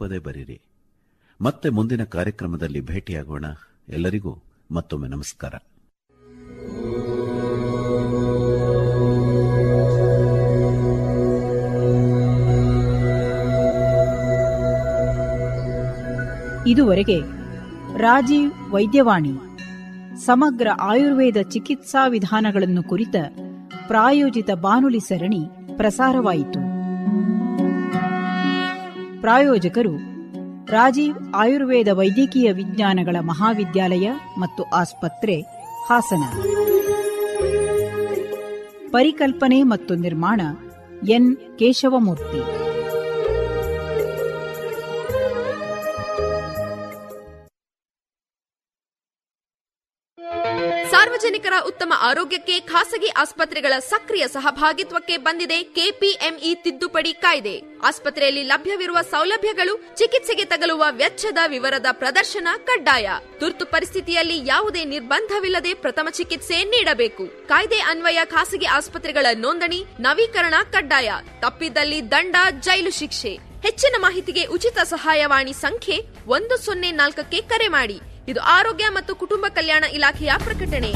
ತಪ್ಪದೇ ಬರೀರಿ ಮತ್ತೆ ಮುಂದಿನ ಕಾರ್ಯಕ್ರಮದಲ್ಲಿ ಭೇಟಿಯಾಗೋಣ ಎಲ್ಲರಿಗೂ ಮತ್ತೊಮ್ಮೆ ನಮಸ್ಕಾರ ಇದುವರೆಗೆ ರಾಜೀವ್ ವೈದ್ಯವಾಣಿ ಸಮಗ್ರ ಆಯುರ್ವೇದ ಚಿಕಿತ್ಸಾ ವಿಧಾನಗಳನ್ನು ಕುರಿತ ಪ್ರಾಯೋಜಿತ ಬಾನುಲಿ ಸರಣಿ ಪ್ರಸಾರವಾಯಿತು ಪ್ರಾಯೋಜಕರು ರಾಜೀವ್ ಆಯುರ್ವೇದ ವೈದ್ಯಕೀಯ ವಿಜ್ಞಾನಗಳ ಮಹಾವಿದ್ಯಾಲಯ ಮತ್ತು ಆಸ್ಪತ್ರೆ ಹಾಸನ ಪರಿಕಲ್ಪನೆ ಮತ್ತು ನಿರ್ಮಾಣ ಎನ್ ಕೇಶವಮೂರ್ತಿ ಸಾರ್ವಜನಿಕರ ಉತ್ತಮ ಆರೋಗ್ಯಕ್ಕೆ ಖಾಸಗಿ ಆಸ್ಪತ್ರೆಗಳ ಸಕ್ರಿಯ ಸಹಭಾಗಿತ್ವಕ್ಕೆ ಬಂದಿದೆ ಕೆಪಿಎಂಇ ತಿದ್ದುಪಡಿ ಕಾಯ್ದೆ ಆಸ್ಪತ್ರೆಯಲ್ಲಿ ಲಭ್ಯವಿರುವ ಸೌಲಭ್ಯಗಳು ಚಿಕಿತ್ಸೆಗೆ ತಗಲುವ ವೆಚ್ಚದ ವಿವರದ ಪ್ರದರ್ಶನ ಕಡ್ಡಾಯ ತುರ್ತು ಪರಿಸ್ಥಿತಿಯಲ್ಲಿ ಯಾವುದೇ ನಿರ್ಬಂಧವಿಲ್ಲದೆ ಪ್ರಥಮ ಚಿಕಿತ್ಸೆ ನೀಡಬೇಕು ಕಾಯ್ದೆ ಅನ್ವಯ ಖಾಸಗಿ ಆಸ್ಪತ್ರೆಗಳ ನೋಂದಣಿ ನವೀಕರಣ ಕಡ್ಡಾಯ ತಪ್ಪಿದಲ್ಲಿ ದಂಡ ಜೈಲು ಶಿಕ್ಷೆ ಹೆಚ್ಚಿನ ಮಾಹಿತಿಗೆ ಉಚಿತ ಸಹಾಯವಾಣಿ ಸಂಖ್ಯೆ ಒಂದು ಸೊನ್ನೆ ನಾಲ್ಕಕ್ಕೆ ಕರೆ ಮಾಡಿ ಇದು ಆರೋಗ್ಯ ಮತ್ತು ಕುಟುಂಬ ಕಲ್ಯಾಣ ಇಲಾಖೆಯ ಪ್ರಕಟಣೆ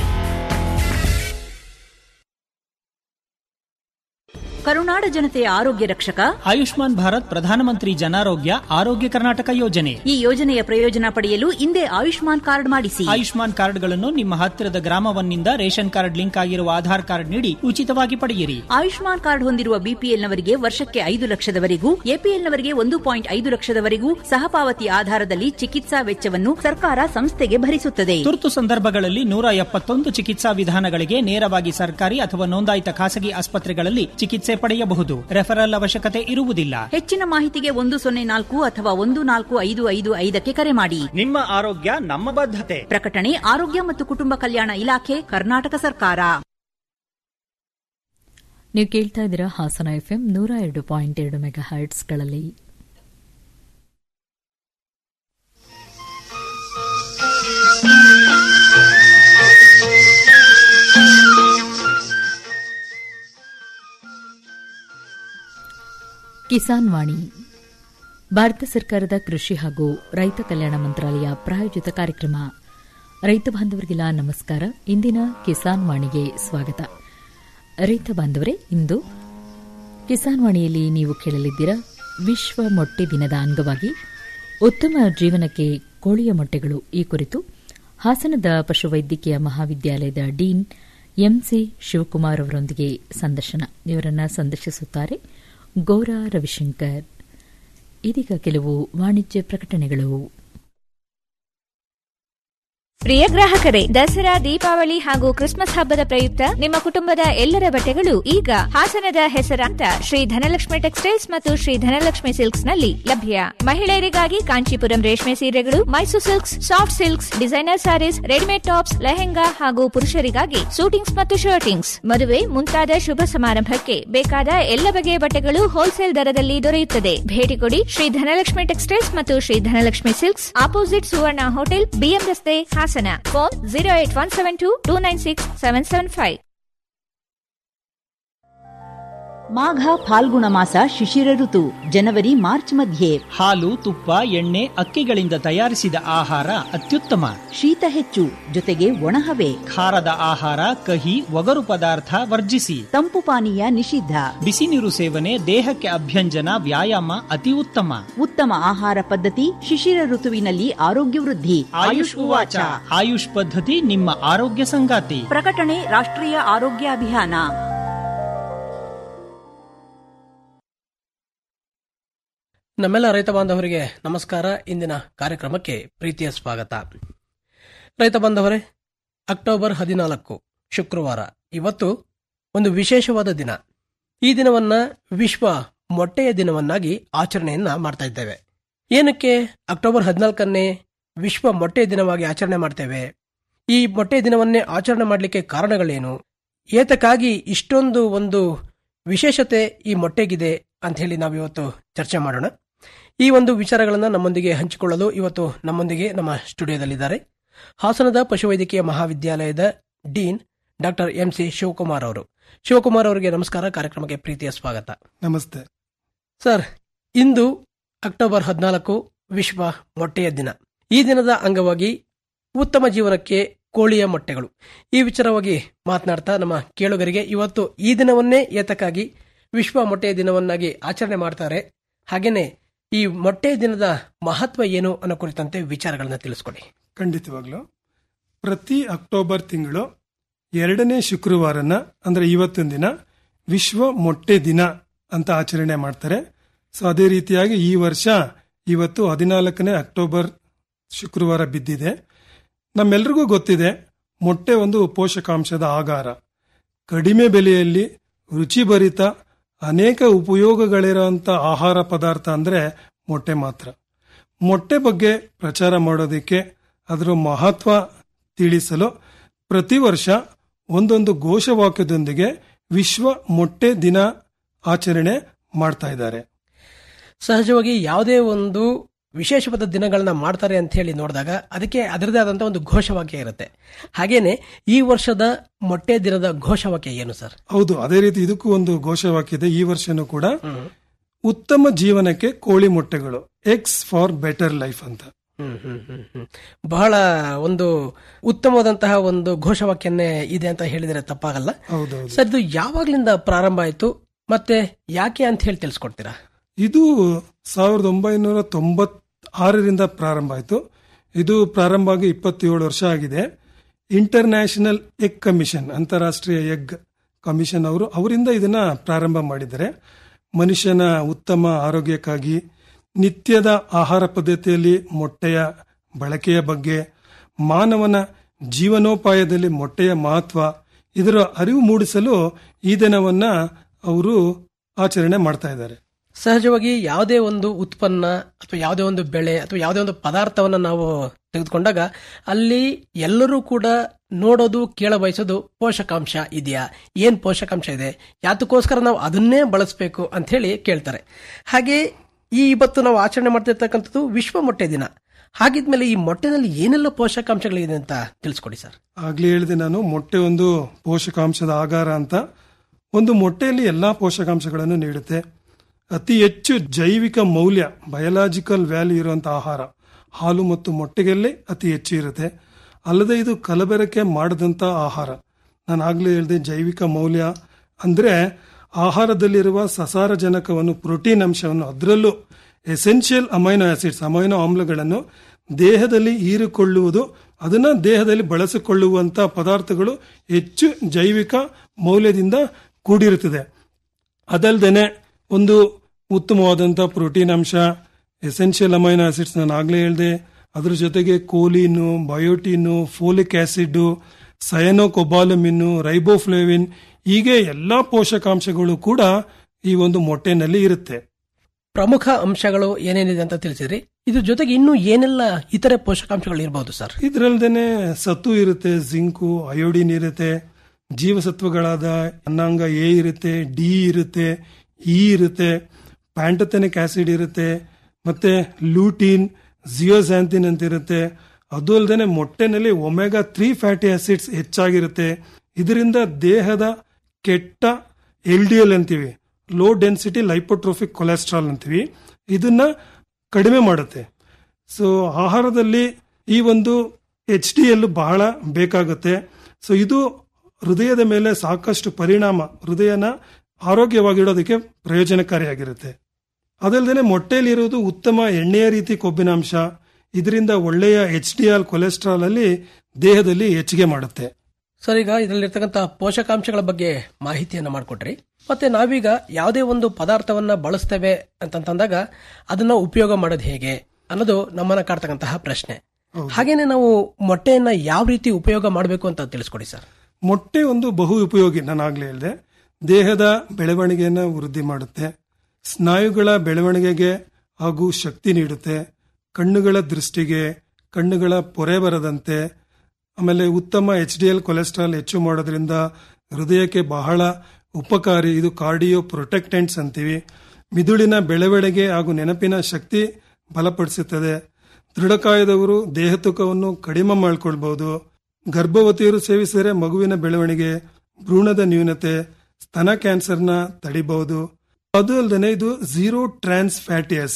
ಕರುನಾಡ ಜನತೆಯ ಆರೋಗ್ಯ ರಕ್ಷಕ ಆಯುಷ್ಮಾನ್ ಭಾರತ್ ಪ್ರಧಾನಮಂತ್ರಿ ಜನಾರೋಗ್ಯ ಆರೋಗ್ಯ ಕರ್ನಾಟಕ ಯೋಜನೆ ಈ ಯೋಜನೆಯ ಪ್ರಯೋಜನ ಪಡೆಯಲು ಹಿಂದೆ ಆಯುಷ್ಮಾನ್ ಕಾರ್ಡ್ ಮಾಡಿಸಿ ಆಯುಷ್ಮಾನ್ ಕಾರ್ಡ್ಗಳನ್ನು ನಿಮ್ಮ ಹತ್ತಿರದ ಗ್ರಾಮವನ್ನಿಂದ ರೇಷನ್ ಕಾರ್ಡ್ ಲಿಂಕ್ ಆಗಿರುವ ಆಧಾರ್ ಕಾರ್ಡ್ ನೀಡಿ ಉಚಿತವಾಗಿ ಪಡೆಯಿರಿ ಆಯುಷ್ಮಾನ್ ಕಾರ್ಡ್ ಹೊಂದಿರುವ ಬಿಪಿಎಲ್ನವರಿಗೆ ವರ್ಷಕ್ಕೆ ಐದು ಲಕ್ಷದವರೆಗೂ ಎಪಿಎಲ್ನವರಿಗೆ ಒಂದು ಪಾಯಿಂಟ್ ಐದು ಲಕ್ಷದವರೆಗೂ ಸಹಪಾವತಿ ಆಧಾರದಲ್ಲಿ ಚಿಕಿತ್ಸಾ ವೆಚ್ಚವನ್ನು ಸರ್ಕಾರ ಸಂಸ್ಥೆಗೆ ಭರಿಸುತ್ತದೆ ತುರ್ತು ಸಂದರ್ಭಗಳಲ್ಲಿ ನೂರ ಎಪ್ಪತ್ತೊಂದು ಚಿಕಿತ್ಸಾ ವಿಧಾನಗಳಿಗೆ ನೇರವಾಗಿ ಸರ್ಕಾರಿ ಅಥವಾ ನೋಂದಾಯಿತ ಖಾಸಗಿ ಆಸ್ಪತ್ರೆಗಳಲ್ಲಿ ಚಿಕಿತ್ಸೆ ಪಡೆಯಬಹುದು ರೆಫರಲ್ ಅವಶ್ಯಕತೆ ಇರುವುದಿಲ್ಲ ಹೆಚ್ಚಿನ ಮಾಹಿತಿಗೆ ಒಂದು ಸೊನ್ನೆ ನಾಲ್ಕು ಅಥವಾ ಒಂದು ನಾಲ್ಕು ಐದು ಐದು ಐದಕ್ಕೆ ಕರೆ ಮಾಡಿ ನಿಮ್ಮ ಆರೋಗ್ಯ ನಮ್ಮ ಬದ್ಧತೆ ಪ್ರಕಟಣೆ ಆರೋಗ್ಯ ಮತ್ತು ಕುಟುಂಬ ಕಲ್ಯಾಣ ಇಲಾಖೆ ಕರ್ನಾಟಕ ಸರ್ಕಾರ ನೀವು ಕೇಳ್ತಾ ಇದ್ದೀರಾ ಹಾಸನ ಎಫ್ಎಂ ನೂರ ಎರಡು ಪಾಯಿಂಟ್ ಎರಡು ಮೆಗಾ ಹರ್ಟ್ಸ್ಗಳಲ್ಲಿ ಕಿಸಾನ್ ವಾಣಿ ಭಾರತ ಸರ್ಕಾರದ ಕೃಷಿ ಹಾಗೂ ರೈತ ಕಲ್ಯಾಣ ಮಂತ್ರಾಲಯ ಪ್ರಾಯೋಜಿತ ಕಾರ್ಯಕ್ರಮ ರೈತ ಬಾಂಧವರಿಗೆಲ್ಲ ನಮಸ್ಕಾರ ಇಂದಿನ ಕಿಸಾನ್ ವಾಣಿಗೆ ಸ್ವಾಗತ ರೈತ ಬಾಂಧವರೇ ಇಂದು ಕಿಸಾನ್ ವಾಣಿಯಲ್ಲಿ ನೀವು ಕೇಳಲಿದ್ದೀರಾ ವಿಶ್ವ ಮೊಟ್ಟೆ ದಿನದ ಅಂಗವಾಗಿ ಉತ್ತಮ ಜೀವನಕ್ಕೆ ಕೋಳಿಯ ಮೊಟ್ಟೆಗಳು ಈ ಕುರಿತು ಹಾಸನದ ಪಶುವೈದ್ಯಕೀಯ ಮಹಾವಿದ್ಯಾಲಯದ ಡೀನ್ ಎಂಸಿ ಶಿವಕುಮಾರ್ ಅವರೊಂದಿಗೆ ಸಂದರ್ಶನ ಇವರನ್ನು ಸಂದರ್ಶಿಸುತ್ತಾರೆ ಗೌರಾ ರವಿಶಂಕರ್ ಇದೀಗ ಕೆಲವು ವಾಣಿಜ್ಯ ಪ್ರಕಟಣೆಗಳು ಪ್ರಿಯ ಗ್ರಾಹಕರೇ ದಸರಾ ದೀಪಾವಳಿ ಹಾಗೂ ಕ್ರಿಸ್ಮಸ್ ಹಬ್ಬದ ಪ್ರಯುಕ್ತ ನಿಮ್ಮ ಕುಟುಂಬದ ಎಲ್ಲರ ಬಟ್ಟೆಗಳು ಈಗ ಹಾಸನದ ಹೆಸರಾಂತ ಶ್ರೀ ಧನಲಕ್ಷ್ಮಿ ಟೆಕ್ಸ್ಟೈಲ್ಸ್ ಮತ್ತು ಶ್ರೀ ಧನಲಕ್ಷ್ಮಿ ಸಿಲ್ಕ್ಸ್ ನಲ್ಲಿ ಲಭ್ಯ ಮಹಿಳೆಯರಿಗಾಗಿ ಕಾಂಚೀಪುರಂ ರೇಷ್ಮೆ ಸೀರೆಗಳು Mysuru silks soft silks designer sarees readymade tops lehenga ಹಾಗೂ ಪುರುಷರಿಗಾಗಿ ಸೂಟಿಂಗ್ಸ್ ಮತ್ತು ಶರ್ಟಿಂಗ್ಸ್ ಮದುವೆ ಮುಂತಾದ ಶುಭ ಸಮಾರಂಭಕ್ಕೆ ಬೇಕಾದ ಎಲ್ಲ ಬಗೆಯ ಬಟ್ಟೆಗಳು ಹೋಲ್ಸೇಲ್ ದರದಲ್ಲಿ ದೊರೆಯುತ್ತದೆ ಭೇಟಿ ಕೊಡಿ ಶ್ರೀ ಧನಲಕ್ಷ್ಮಿ ಟೆಕ್ಸ್ಟೈಲ್ಸ್ ಮತ್ತು Shri Dhanalakshmi silks opposite Suvarna hotel BM ರಸ್ತೆ Hassan phone zero eight one seven two two nine six seven seven five ಮಾಘ ಫಾಲ್ಗುಣ ಮಾಸ ಶಿಶಿರ ಋತು ಜನವರಿ ಮಾರ್ಚ್ ಮಧ್ಯೆ ಹಾಲು ತುಪ್ಪ ಎಣ್ಣೆ ಅಕ್ಕಿಗಳಿಂದ ತಯಾರಿಸಿದ ಆಹಾರ ಅತ್ಯುತ್ತಮ ಶೀತ ಹೆಚ್ಚು ಜೊತೆಗೆ ಒಣಹವೆ ಖಾರದ ಆಹಾರ ಕಹಿ ಒಗರು ಪದಾರ್ಥ ವರ್ಜಿಸಿ ತಂಪು ಪಾನೀಯ ನಿಷಿದ್ಧ ಬಿಸಿ ನೀರು ಸೇವನೆ ದೇಹಕ್ಕೆ ಅಭ್ಯಂಜನ ವ್ಯಾಯಾಮ ಅತಿ ಉತ್ತಮ ಉತ್ತಮ ಆಹಾರ ಪದ್ಧತಿ ಶಿಶಿರ ಋತುವಿನಲ್ಲಿ ಆರೋಗ್ಯ ವೃದ್ಧಿ ಆಯುಷ್ ಉವಾಚ ಆಯುಷ್ ಪದ್ಧತಿ ನಿಮ್ಮ ಆರೋಗ್ಯ ಸಂಗಾತಿ ಪ್ರಕಟಣೆ ರಾಷ್ಟ್ರೀಯ ಆರೋಗ್ಯ ಅಭಿಯಾನ ನಮ್ಮೆಲ್ಲ ರೈತ ಬಾಂಧವರಿಗೆ ನಮಸ್ಕಾರ ಇಂದಿನ ಕಾರ್ಯಕ್ರಮಕ್ಕೆ ಪ್ರೀತಿಯ ಸ್ವಾಗತ ರೈತ ಬಾಂಧವರೇ ಅಕ್ಟೋಬರ್ ಹದಿನಾಲ್ಕು ಶುಕ್ರವಾರ ಇವತ್ತು ಒಂದು ವಿಶೇಷವಾದ ದಿನ ಈ ದಿನವನ್ನ ವಿಶ್ವ ಮೊಟ್ಟೆಯ ದಿನವನ್ನಾಗಿ ಆಚರಣೆಯನ್ನ ಮಾಡ್ತಾ ಇದ್ದೇವೆ ಏನಕ್ಕೆ ಅಕ್ಟೋಬರ್ ಹದಿನಾಲ್ಕನ್ನೇ ವಿಶ್ವ ಮೊಟ್ಟೆಯ ದಿನವಾಗಿ ಆಚರಣೆ ಮಾಡ್ತೇವೆ ಈ ಮೊಟ್ಟೆಯ ದಿನವನ್ನೇ ಆಚರಣೆ ಮಾಡಲಿಕ್ಕೆ ಕಾರಣಗಳೇನು ಏತಕ್ಕಾಗಿ ಇಷ್ಟೊಂದು ಒಂದು ವಿಶೇಷತೆ ಈ ಮೊಟ್ಟೆಗಿದೆ ಅಂತ ಹೇಳಿ ನಾವು ಇವತ್ತು ಚರ್ಚೆ ಮಾಡೋಣ ಈ ಒಂದು ವಿಚಾರಗಳನ್ನು ನಮ್ಮೊಂದಿಗೆ ಹಂಚಿಕೊಳ್ಳಲು ಇವತ್ತು ನಮ್ಮೊಂದಿಗೆ ನಮ್ಮ ಸ್ಟುಡಿಯೋದಲ್ಲಿದ್ದಾರೆ ಹಾಸನದ ಪಶುವೈದ್ಯಕೀಯ ಮಹಾವಿದ್ಯಾಲಯದ dean doctor M C Shivakumar ಅವರು ಶಿವಕುಮಾರ್ ಅವರಿಗೆ ನಮಸ್ಕಾರ ಕಾರ್ಯಕ್ರಮಕ್ಕೆ ಪ್ರೀತಿಯ ಸ್ವಾಗತ ನಮಸ್ತೆ ಸರ್ ಇಂದು ಅಕ್ಟೋಬರ್ ಹದಿನಾಲ್ಕು ವಿಶ್ವ ಮೊಟ್ಟೆಯ ದಿನ ಈ ದಿನದ ಅಂಗವಾಗಿ ಉತ್ತಮ ಜೀವನಕ್ಕೆ ಕೋಳಿಯ ಮೊಟ್ಟೆಗಳು ಈ ವಿಚಾರವಾಗಿ ಮಾತನಾಡ್ತಾ ನಮ್ಮ ಕೇಳುಗರಿಗೆ ಇವತ್ತು ಈ ದಿನವನ್ನೇ ಏತಕ್ಕಾಗಿ ವಿಶ್ವ ಮೊಟ್ಟೆಯ ದಿನವನ್ನಾಗಿ ಆಚರಣೆ ಮಾಡ್ತಾರೆ ಹಾಗೇನೆ ಈ ಮೊಟ್ಟೆ ದಿನದ ಮಹತ್ವ ಏನು ಅನ್ನೋ ಕುರಿತಂತೆ ವಿಚಾರಗಳನ್ನ ತಿಳಿಸ್ಕೊಡಿ ಖಂಡಿತವಾಗ್ಲು ಪ್ರತಿ ಅಕ್ಟೋಬರ್ ತಿಂಗಳು ಎರಡನೇ ಶುಕ್ರವಾರನ ಅಂದ್ರೆ ಇವತ್ತಿನ ದಿನ ವಿಶ್ವ ಮೊಟ್ಟೆ ದಿನ ಅಂತ ಆಚರಣೆ ಮಾಡ್ತಾರೆ ಸೊ ಅದೇ ರೀತಿಯಾಗಿ ಈ ವರ್ಷ ಇವತ್ತು ಹದಿನಾಲ್ಕನೇ ಅಕ್ಟೋಬರ್ ಶುಕ್ರವಾರ ಬಿದ್ದಿದೆ ನಮ್ಮೆಲ್ರಿಗೂ ಗೊತ್ತಿದೆ ಮೊಟ್ಟೆ ಒಂದು ಪೋಷಕಾಂಶದ ಆಗಾರ ಕಡಿಮೆ ಬೆಲೆಯಲ್ಲಿ ರುಚಿಭರಿತ ಅನೇಕ ಉಪಯೋಗಗಳಿರುವಂಥ ಆಹಾರ ಪದಾರ್ಥ ಅಂದ್ರೆ ಮೊಟ್ಟೆ ಮಾತ್ರ ಮೊಟ್ಟೆ ಬಗ್ಗೆ ಪ್ರಚಾರ ಮಾಡೋದಕ್ಕೆ ಅದರ ಮಹತ್ವ ತಿಳಿಸಲು ಪ್ರತಿ ವರ್ಷ ಒಂದೊಂದು ಘೋಷವಾಕ್ಯದೊಂದಿಗೆ ವಿಶ್ವ ಮೊಟ್ಟೆ ದಿನ ಆಚರಣೆ ಮಾಡ್ತಾ ಇದ್ದಾರೆ ಸಹಜವಾಗಿ ಯಾವುದೇ ಒಂದು ವಿಶೇಷವಾದ ದಿನಗಳನ್ನ ಮಾಡ್ತಾರೆ ಅಂತ ಹೇಳಿ ನೋಡಿದಾಗ ಅದಕ್ಕೆ ಅದರದೇ ಆದಂತ ಒಂದು ಘೋಷವಾಕ್ಯ ಇರುತ್ತೆ ಹಾಗೇನೆ ಈ ವರ್ಷದ ಮೊಟ್ಟೆ ದಿನದ ಘೋಷವಾಕ್ಯ ಏನು ಸರ್ ಹೌದು ಅದೇ ರೀತಿ ಇದಕ್ಕೂ ಒಂದು ಘೋಷವಾಕ್ಯ ಇದೆ ಈ ವರ್ಷನೂ ಕೂಡ ಉತ್ತಮ ಜೀವನಕ್ಕೆ ಕೋಳಿ ಮೊಟ್ಟೆಗಳು ಎಕ್ಸ್ ಫಾರ್ ಬೆಟರ್ ಲೈಫ್ ಅಂತ ಹ್ಮ್ ಹ್ಮ್ ಹ್ಮ್ ಹ್ಮ್. ಬಹಳ ಒಂದು ಉತ್ತಮವಾದಂತಹ ಒಂದು ಘೋಷವಾಕ್ಯನೇ ಇದೆ ಅಂತ ಹೇಳಿದ್ರೆ ತಪ್ಪಾಗಲ್ಲ ಹೌದೌದು ಸರ್ ಇದು ಯಾವಾಗ್ಲಿಂದ ಪ್ರಾರಂಭ ಆಯ್ತು ಮತ್ತೆ ಯಾಕೆ ಅಂತ ಹೇಳಿ ತಿಳಿಸ್ಕೊಡ್ತೀರಾ ಇದು ಸಾವಿರದ ಒಂಬೈನೂರ ತೊಂಬತ್ ಆರರಿಂದ ಪ್ರಾರಂಭ ಆಯಿತು ಇದು ಪ್ರಾರಂಭ ಆಗಿ ಇಪ್ಪತ್ತೇಳು ವರ್ಷ ಆಗಿದೆ ಇಂಟರ್ನ್ಯಾಷನಲ್ ಎಗ್ ಕಮಿಷನ್ ಅಂತಾರಾಷ್ಟ್ರೀಯ ಎಗ್ ಕಮಿಷನ್ ಅವರು ಅವರಿಂದ ಇದನ್ನ ಪ್ರಾರಂಭ ಮಾಡಿದ್ದಾರೆ ಮನುಷ್ಯನ ಉತ್ತಮ ಆರೋಗ್ಯಕ್ಕಾಗಿ ನಿತ್ಯದ ಆಹಾರ ಪದ್ಧತಿಯಲ್ಲಿ ಮೊಟ್ಟೆಯ ಬಳಕೆಯ ಬಗ್ಗೆ ಮಾನವನ ಜೀವನೋಪಾಯದಲ್ಲಿ ಮೊಟ್ಟೆಯ ಮಹತ್ವ ಇದರ ಅರಿವು ಮೂಡಿಸಲು ಈ ದಿನವನ್ನ ಅವರು ಆಚರಣೆ ಮಾಡ್ತಾ ಇದ್ದಾರೆ ಸಹಜವಾಗಿ ಯಾವುದೇ ಒಂದು ಉತ್ಪನ್ನ ಅಥವಾ ಯಾವುದೇ ಒಂದು ಬೆಳೆ ಅಥವಾ ಯಾವುದೇ ಒಂದು ಪದಾರ್ಥವನ್ನ ನಾವು ತೆಗೆದುಕೊಂಡಾಗ ಅಲ್ಲಿ ಎಲ್ಲರೂ ಕೂಡ ನೋಡೋದು ಕೇಳ ಬಯಸೋದು ಪೋಷಕಾಂಶ ಇದೆಯಾ ಏನ್ ಪೋಷಕಾಂಶ ಇದೆ ಯಾತಕ್ಕೋಸ್ಕರ ನಾವು ಅದನ್ನೇ ಬಳಸಬೇಕು ಅಂತ ಹೇಳಿ ಕೇಳ್ತಾರೆ ಹಾಗೆ ಈ ಇವತ್ತು ನಾವು ಆಚರಣೆ ಮಾಡ್ತಿರ್ತಕ್ಕಂಥದ್ದು ವಿಶ್ವ ಮೊಟ್ಟೆ ದಿನ ಹಾಗಿದ್ಮೇಲೆ ಈ ಮೊಟ್ಟೆನಲ್ಲಿ ಏನೆಲ್ಲ ಪೋಷಕಾಂಶಗಳಿದೆ ಅಂತ ತಿಳಿಸ್ಕೊಡಿ ಸರ್ ಆಗ್ಲೇ ಹೇಳಿದೆ ನಾನು ಮೊಟ್ಟೆ ಒಂದು ಪೋಷಕಾಂಶದ ಆಗಾರ ಅಂತ ಒಂದು ಮೊಟ್ಟೆಯಲ್ಲಿ ಎಲ್ಲಾ ಪೋಷಕಾಂಶಗಳನ್ನು ನೀಡುತ್ತೆ ಅತಿ ಹೆಚ್ಚು ಜೈವಿಕ ಮೌಲ್ಯ ಬಯಲಾಜಿಕಲ್ ವ್ಯಾಲ್ಯೂ ಇರುವಂತಹ ಆಹಾರ ಹಾಲು ಮತ್ತು ಮೊಟ್ಟೆಗೆಲ್ಲೇ ಅತಿ ಹೆಚ್ಚು ಇರುತ್ತೆ ಅಲ್ಲದೆ ಇದು ಕಲಬೆರಕೆ ಮಾಡದಂತ ಆಹಾರ ನಾನು ಆಗ್ಲೇ ಹೇಳಿದೆ ಜೈವಿಕ ಮೌಲ್ಯ ಅಂದ್ರೆ ಆಹಾರದಲ್ಲಿರುವ ಸಸಾರಜನಕವನ್ನು ಪ್ರೋಟೀನ್ ಅಂಶವನ್ನು ಅದರಲ್ಲೂ ಎಸೆನ್ಷಿಯಲ್ ಅಮೈನೋ ಆಸಿಡ್ಸ್ ಅಮೈನೋ ಆಮ್ಲಗಳನ್ನು ದೇಹದಲ್ಲಿ ಹೀರಿಕೊಳ್ಳುವುದು ಅದನ್ನ ದೇಹದಲ್ಲಿ ಬಳಸಿಕೊಳ್ಳುವಂತ ಪದಾರ್ಥಗಳು ಹೆಚ್ಚು ಜೈವಿಕ ಮೌಲ್ಯದಿಂದ ಕೂಡಿರುತ್ತದೆ ಅದಲ್ದೇನೆ ಒಂದು ಉತ್ತಮವಾದಂಥ ಪ್ರೋಟೀನ್ ಅಂಶ ಎಸೆನ್ಷಿಯಲ್ ಅಮೈನೋ ಆಸಿಡ್ಸ್ ನಾನು ಆಗ್ಲೇ ಹೇಳಿದೆ ಅದ್ರ ಜೊತೆಗೆ choline biotin folic acid cyanocobalamin riboflavin ಹೀಗೆ ಎಲ್ಲಾ ಪೋಷಕಾಂಶಗಳು ಕೂಡ ಈ ಒಂದು ಮೊಟ್ಟೆನಲ್ಲಿ ಇರುತ್ತೆ ಪ್ರಮುಖ ಅಂಶಗಳು ಏನೇನಿದೆ ಅಂತ ತಿಳಿಸಿದ್ರಿ ಇದ್ರ ಜೊತೆಗೆ ಇನ್ನೂ ಏನೆಲ್ಲ ಇತರೆ ಪೋಷಕಾಂಶಗಳು ಇರಬಹುದು ಸರ್ ಇದರಲ್ದೇನೆ ಸತ್ತು ಇರುತ್ತೆ ಜಿಂಕು ಅಯೋಡಿನ್ ಇರುತ್ತೆ ಜೀವಸತ್ವಗಳಾದ ಅನ್ನಾಂಗ ಎ ಇರುತ್ತೆ ಡಿ ಇರುತ್ತೆ ಇ ಇರುತ್ತೆ ಪ್ಯಾಂಟಥೆನಿಕ್ ಆಸಿಡ್ ಇರುತ್ತೆ ಮತ್ತೆ ಲೂಟಿನ್ ಜಿಯೋಸ್ಯಾಂಥಿನ್ ಅಂತ ಇರುತ್ತೆ ಅದು ಅಲ್ಲದೆ ಮೊಟ್ಟೆನಲ್ಲಿ ಒಮೆಗಾ ತ್ರೀ ಫ್ಯಾಟಿ ಆಸಿಡ್ಸ್ ಹೆಚ್ಚಾಗಿರುತ್ತೆ ಇದರಿಂದ ದೇಹದ ಕೆಟ್ಟ ಎಲ್ ಡಿ ಎಲ್ ಅಂತೀವಿ ಲೋ ಡೆನ್ಸಿಟಿ ಲೈಪೋಟ್ರೋಫಿಕ್ ಕೊಲೆಸ್ಟ್ರಾಲ್ ಅಂತೀವಿ ಇದನ್ನ ಕಡಿಮೆ ಮಾಡುತ್ತೆ ಸೊ ಆಹಾರದಲ್ಲಿ ಈ ಒಂದು ಎಚ್ ಡಿ ಎಲ್ ಬಹಳ ಬೇಕಾಗುತ್ತೆ ಸೊ ಇದು ಹೃದಯದ ಮೇಲೆ ಸಾಕಷ್ಟು ಪರಿಣಾಮ ಹೃದಯನ ಆರೋಗ್ಯವಾಗಿಡೋದಕ್ಕೆ ಪ್ರಯೋಜನಕಾರಿಯಾಗಿರುತ್ತೆ ಅದಲ್ಲದೆ ಮೊಟ್ಟೆಯಲ್ಲಿರೋದು ಉತ್ತಮ ಎಣ್ಣೆಯ ರೀತಿ ಕೊಬ್ಬಿನಾಂಶ ಇದರಿಂದ ಒಳ್ಳೆಯ ಎಚ್ ಡಿ ಎಲ್ ಕೊಲೆಸ್ಟ್ರಾಲ್ ಅಲ್ಲಿ ದೇಹದಲ್ಲಿ ಹೆಚ್ಚಿಗೆ ಮಾಡುತ್ತೆ ಸರ್ ಈಗ ಇದರಲ್ಲಿರ್ತಕ್ಕಂಥ ಪೋಷಕಾಂಶಗಳ ಬಗ್ಗೆ ಮಾಹಿತಿಯನ್ನ ಮಾಡಿಕೊಟ್ರಿ ಮತ್ತೆ ನಾವೀಗ ಯಾವುದೇ ಒಂದು ಪದಾರ್ಥವನ್ನ ಬಳಸ್ತೇವೆ ಅಂತಂತಂದಾಗ ಅದನ್ನ ಉಪಯೋಗ ಮಾಡೋದು ಹೇಗೆ ಅನ್ನೋದು ನಮ್ಮನ್ನ ಕಾಡ್ತಕ್ಕಂತಹ ಪ್ರಶ್ನೆ ಹಾಗೇನೆ ನಾವು ಮೊಟ್ಟೆಯನ್ನ ಯಾವ ರೀತಿ ಉಪಯೋಗ ಮಾಡಬೇಕು ಅಂತ ತಿಳಿಸ್ಕೊಡಿ ಸರ್ ಮೊಟ್ಟೆ ಒಂದು ಬಹು ಉಪಯೋಗಿ ನಾನು ಆಗ್ಲೇ ಹೇಳಿದೆ ದೇಹದ ಬೆಳವಣಿಗೆಯನ್ನು ವೃದ್ಧಿ ಮಾಡುತ್ತೆ ಸ್ನಾಯುಗಳ ಬೆಳವಣಿಗೆಗೆ ಹಾಗೂ ಶಕ್ತಿ ನೀಡುತ್ತೆ ಕಣ್ಣುಗಳ ದೃಷ್ಟಿಗೆ ಕಣ್ಣುಗಳ ಪೊರೆ ಬರದಂತೆ ಆಮೇಲೆ ಉತ್ತಮ ಎಚ್ ಡಿ ಎಲ್ ಕೊಲೆಸ್ಟ್ರಾಲ್ ಹೆಚ್ಚು ಮಾಡೋದ್ರಿಂದ ಹೃದಯಕ್ಕೆ ಬಹಳ ಉಪಕಾರಿ ಇದು ಕಾರ್ಡಿಯೋ ಪ್ರೊಟೆಕ್ಟೆಂಟ್ಸ್ ಅಂತೀವಿ ಮಿದುಳಿನ ಬೆಳವಣಿಗೆ ಹಾಗೂ ನೆನಪಿನ ಶಕ್ತಿ ಬಲಪಡಿಸುತ್ತದೆ ದೃಢಕಾಯದವರು ದೇಹ ತೂಕವನ್ನು ಕಡಿಮೆ ಮಾಡಿಕೊಳ್ಬಹುದು ಗರ್ಭವತಿಯರು ಸೇವಿಸಿದರೆ ಮಗುವಿನ ಬೆಳವಣಿಗೆ ಭ್ರೂಣದ ನ್ಯೂನತೆ ಸ್ತನ ಕ್ಯಾನ್ಸರ್ನ ತಡಿಬಹುದು ಅದು ಅಲ್ಲದೆ ಇದು ಝೀರೋ ಟ್ರಾನ್ಸ್ ಫ್ಯಾಟಿ ಆಸಿಡ್ಸ್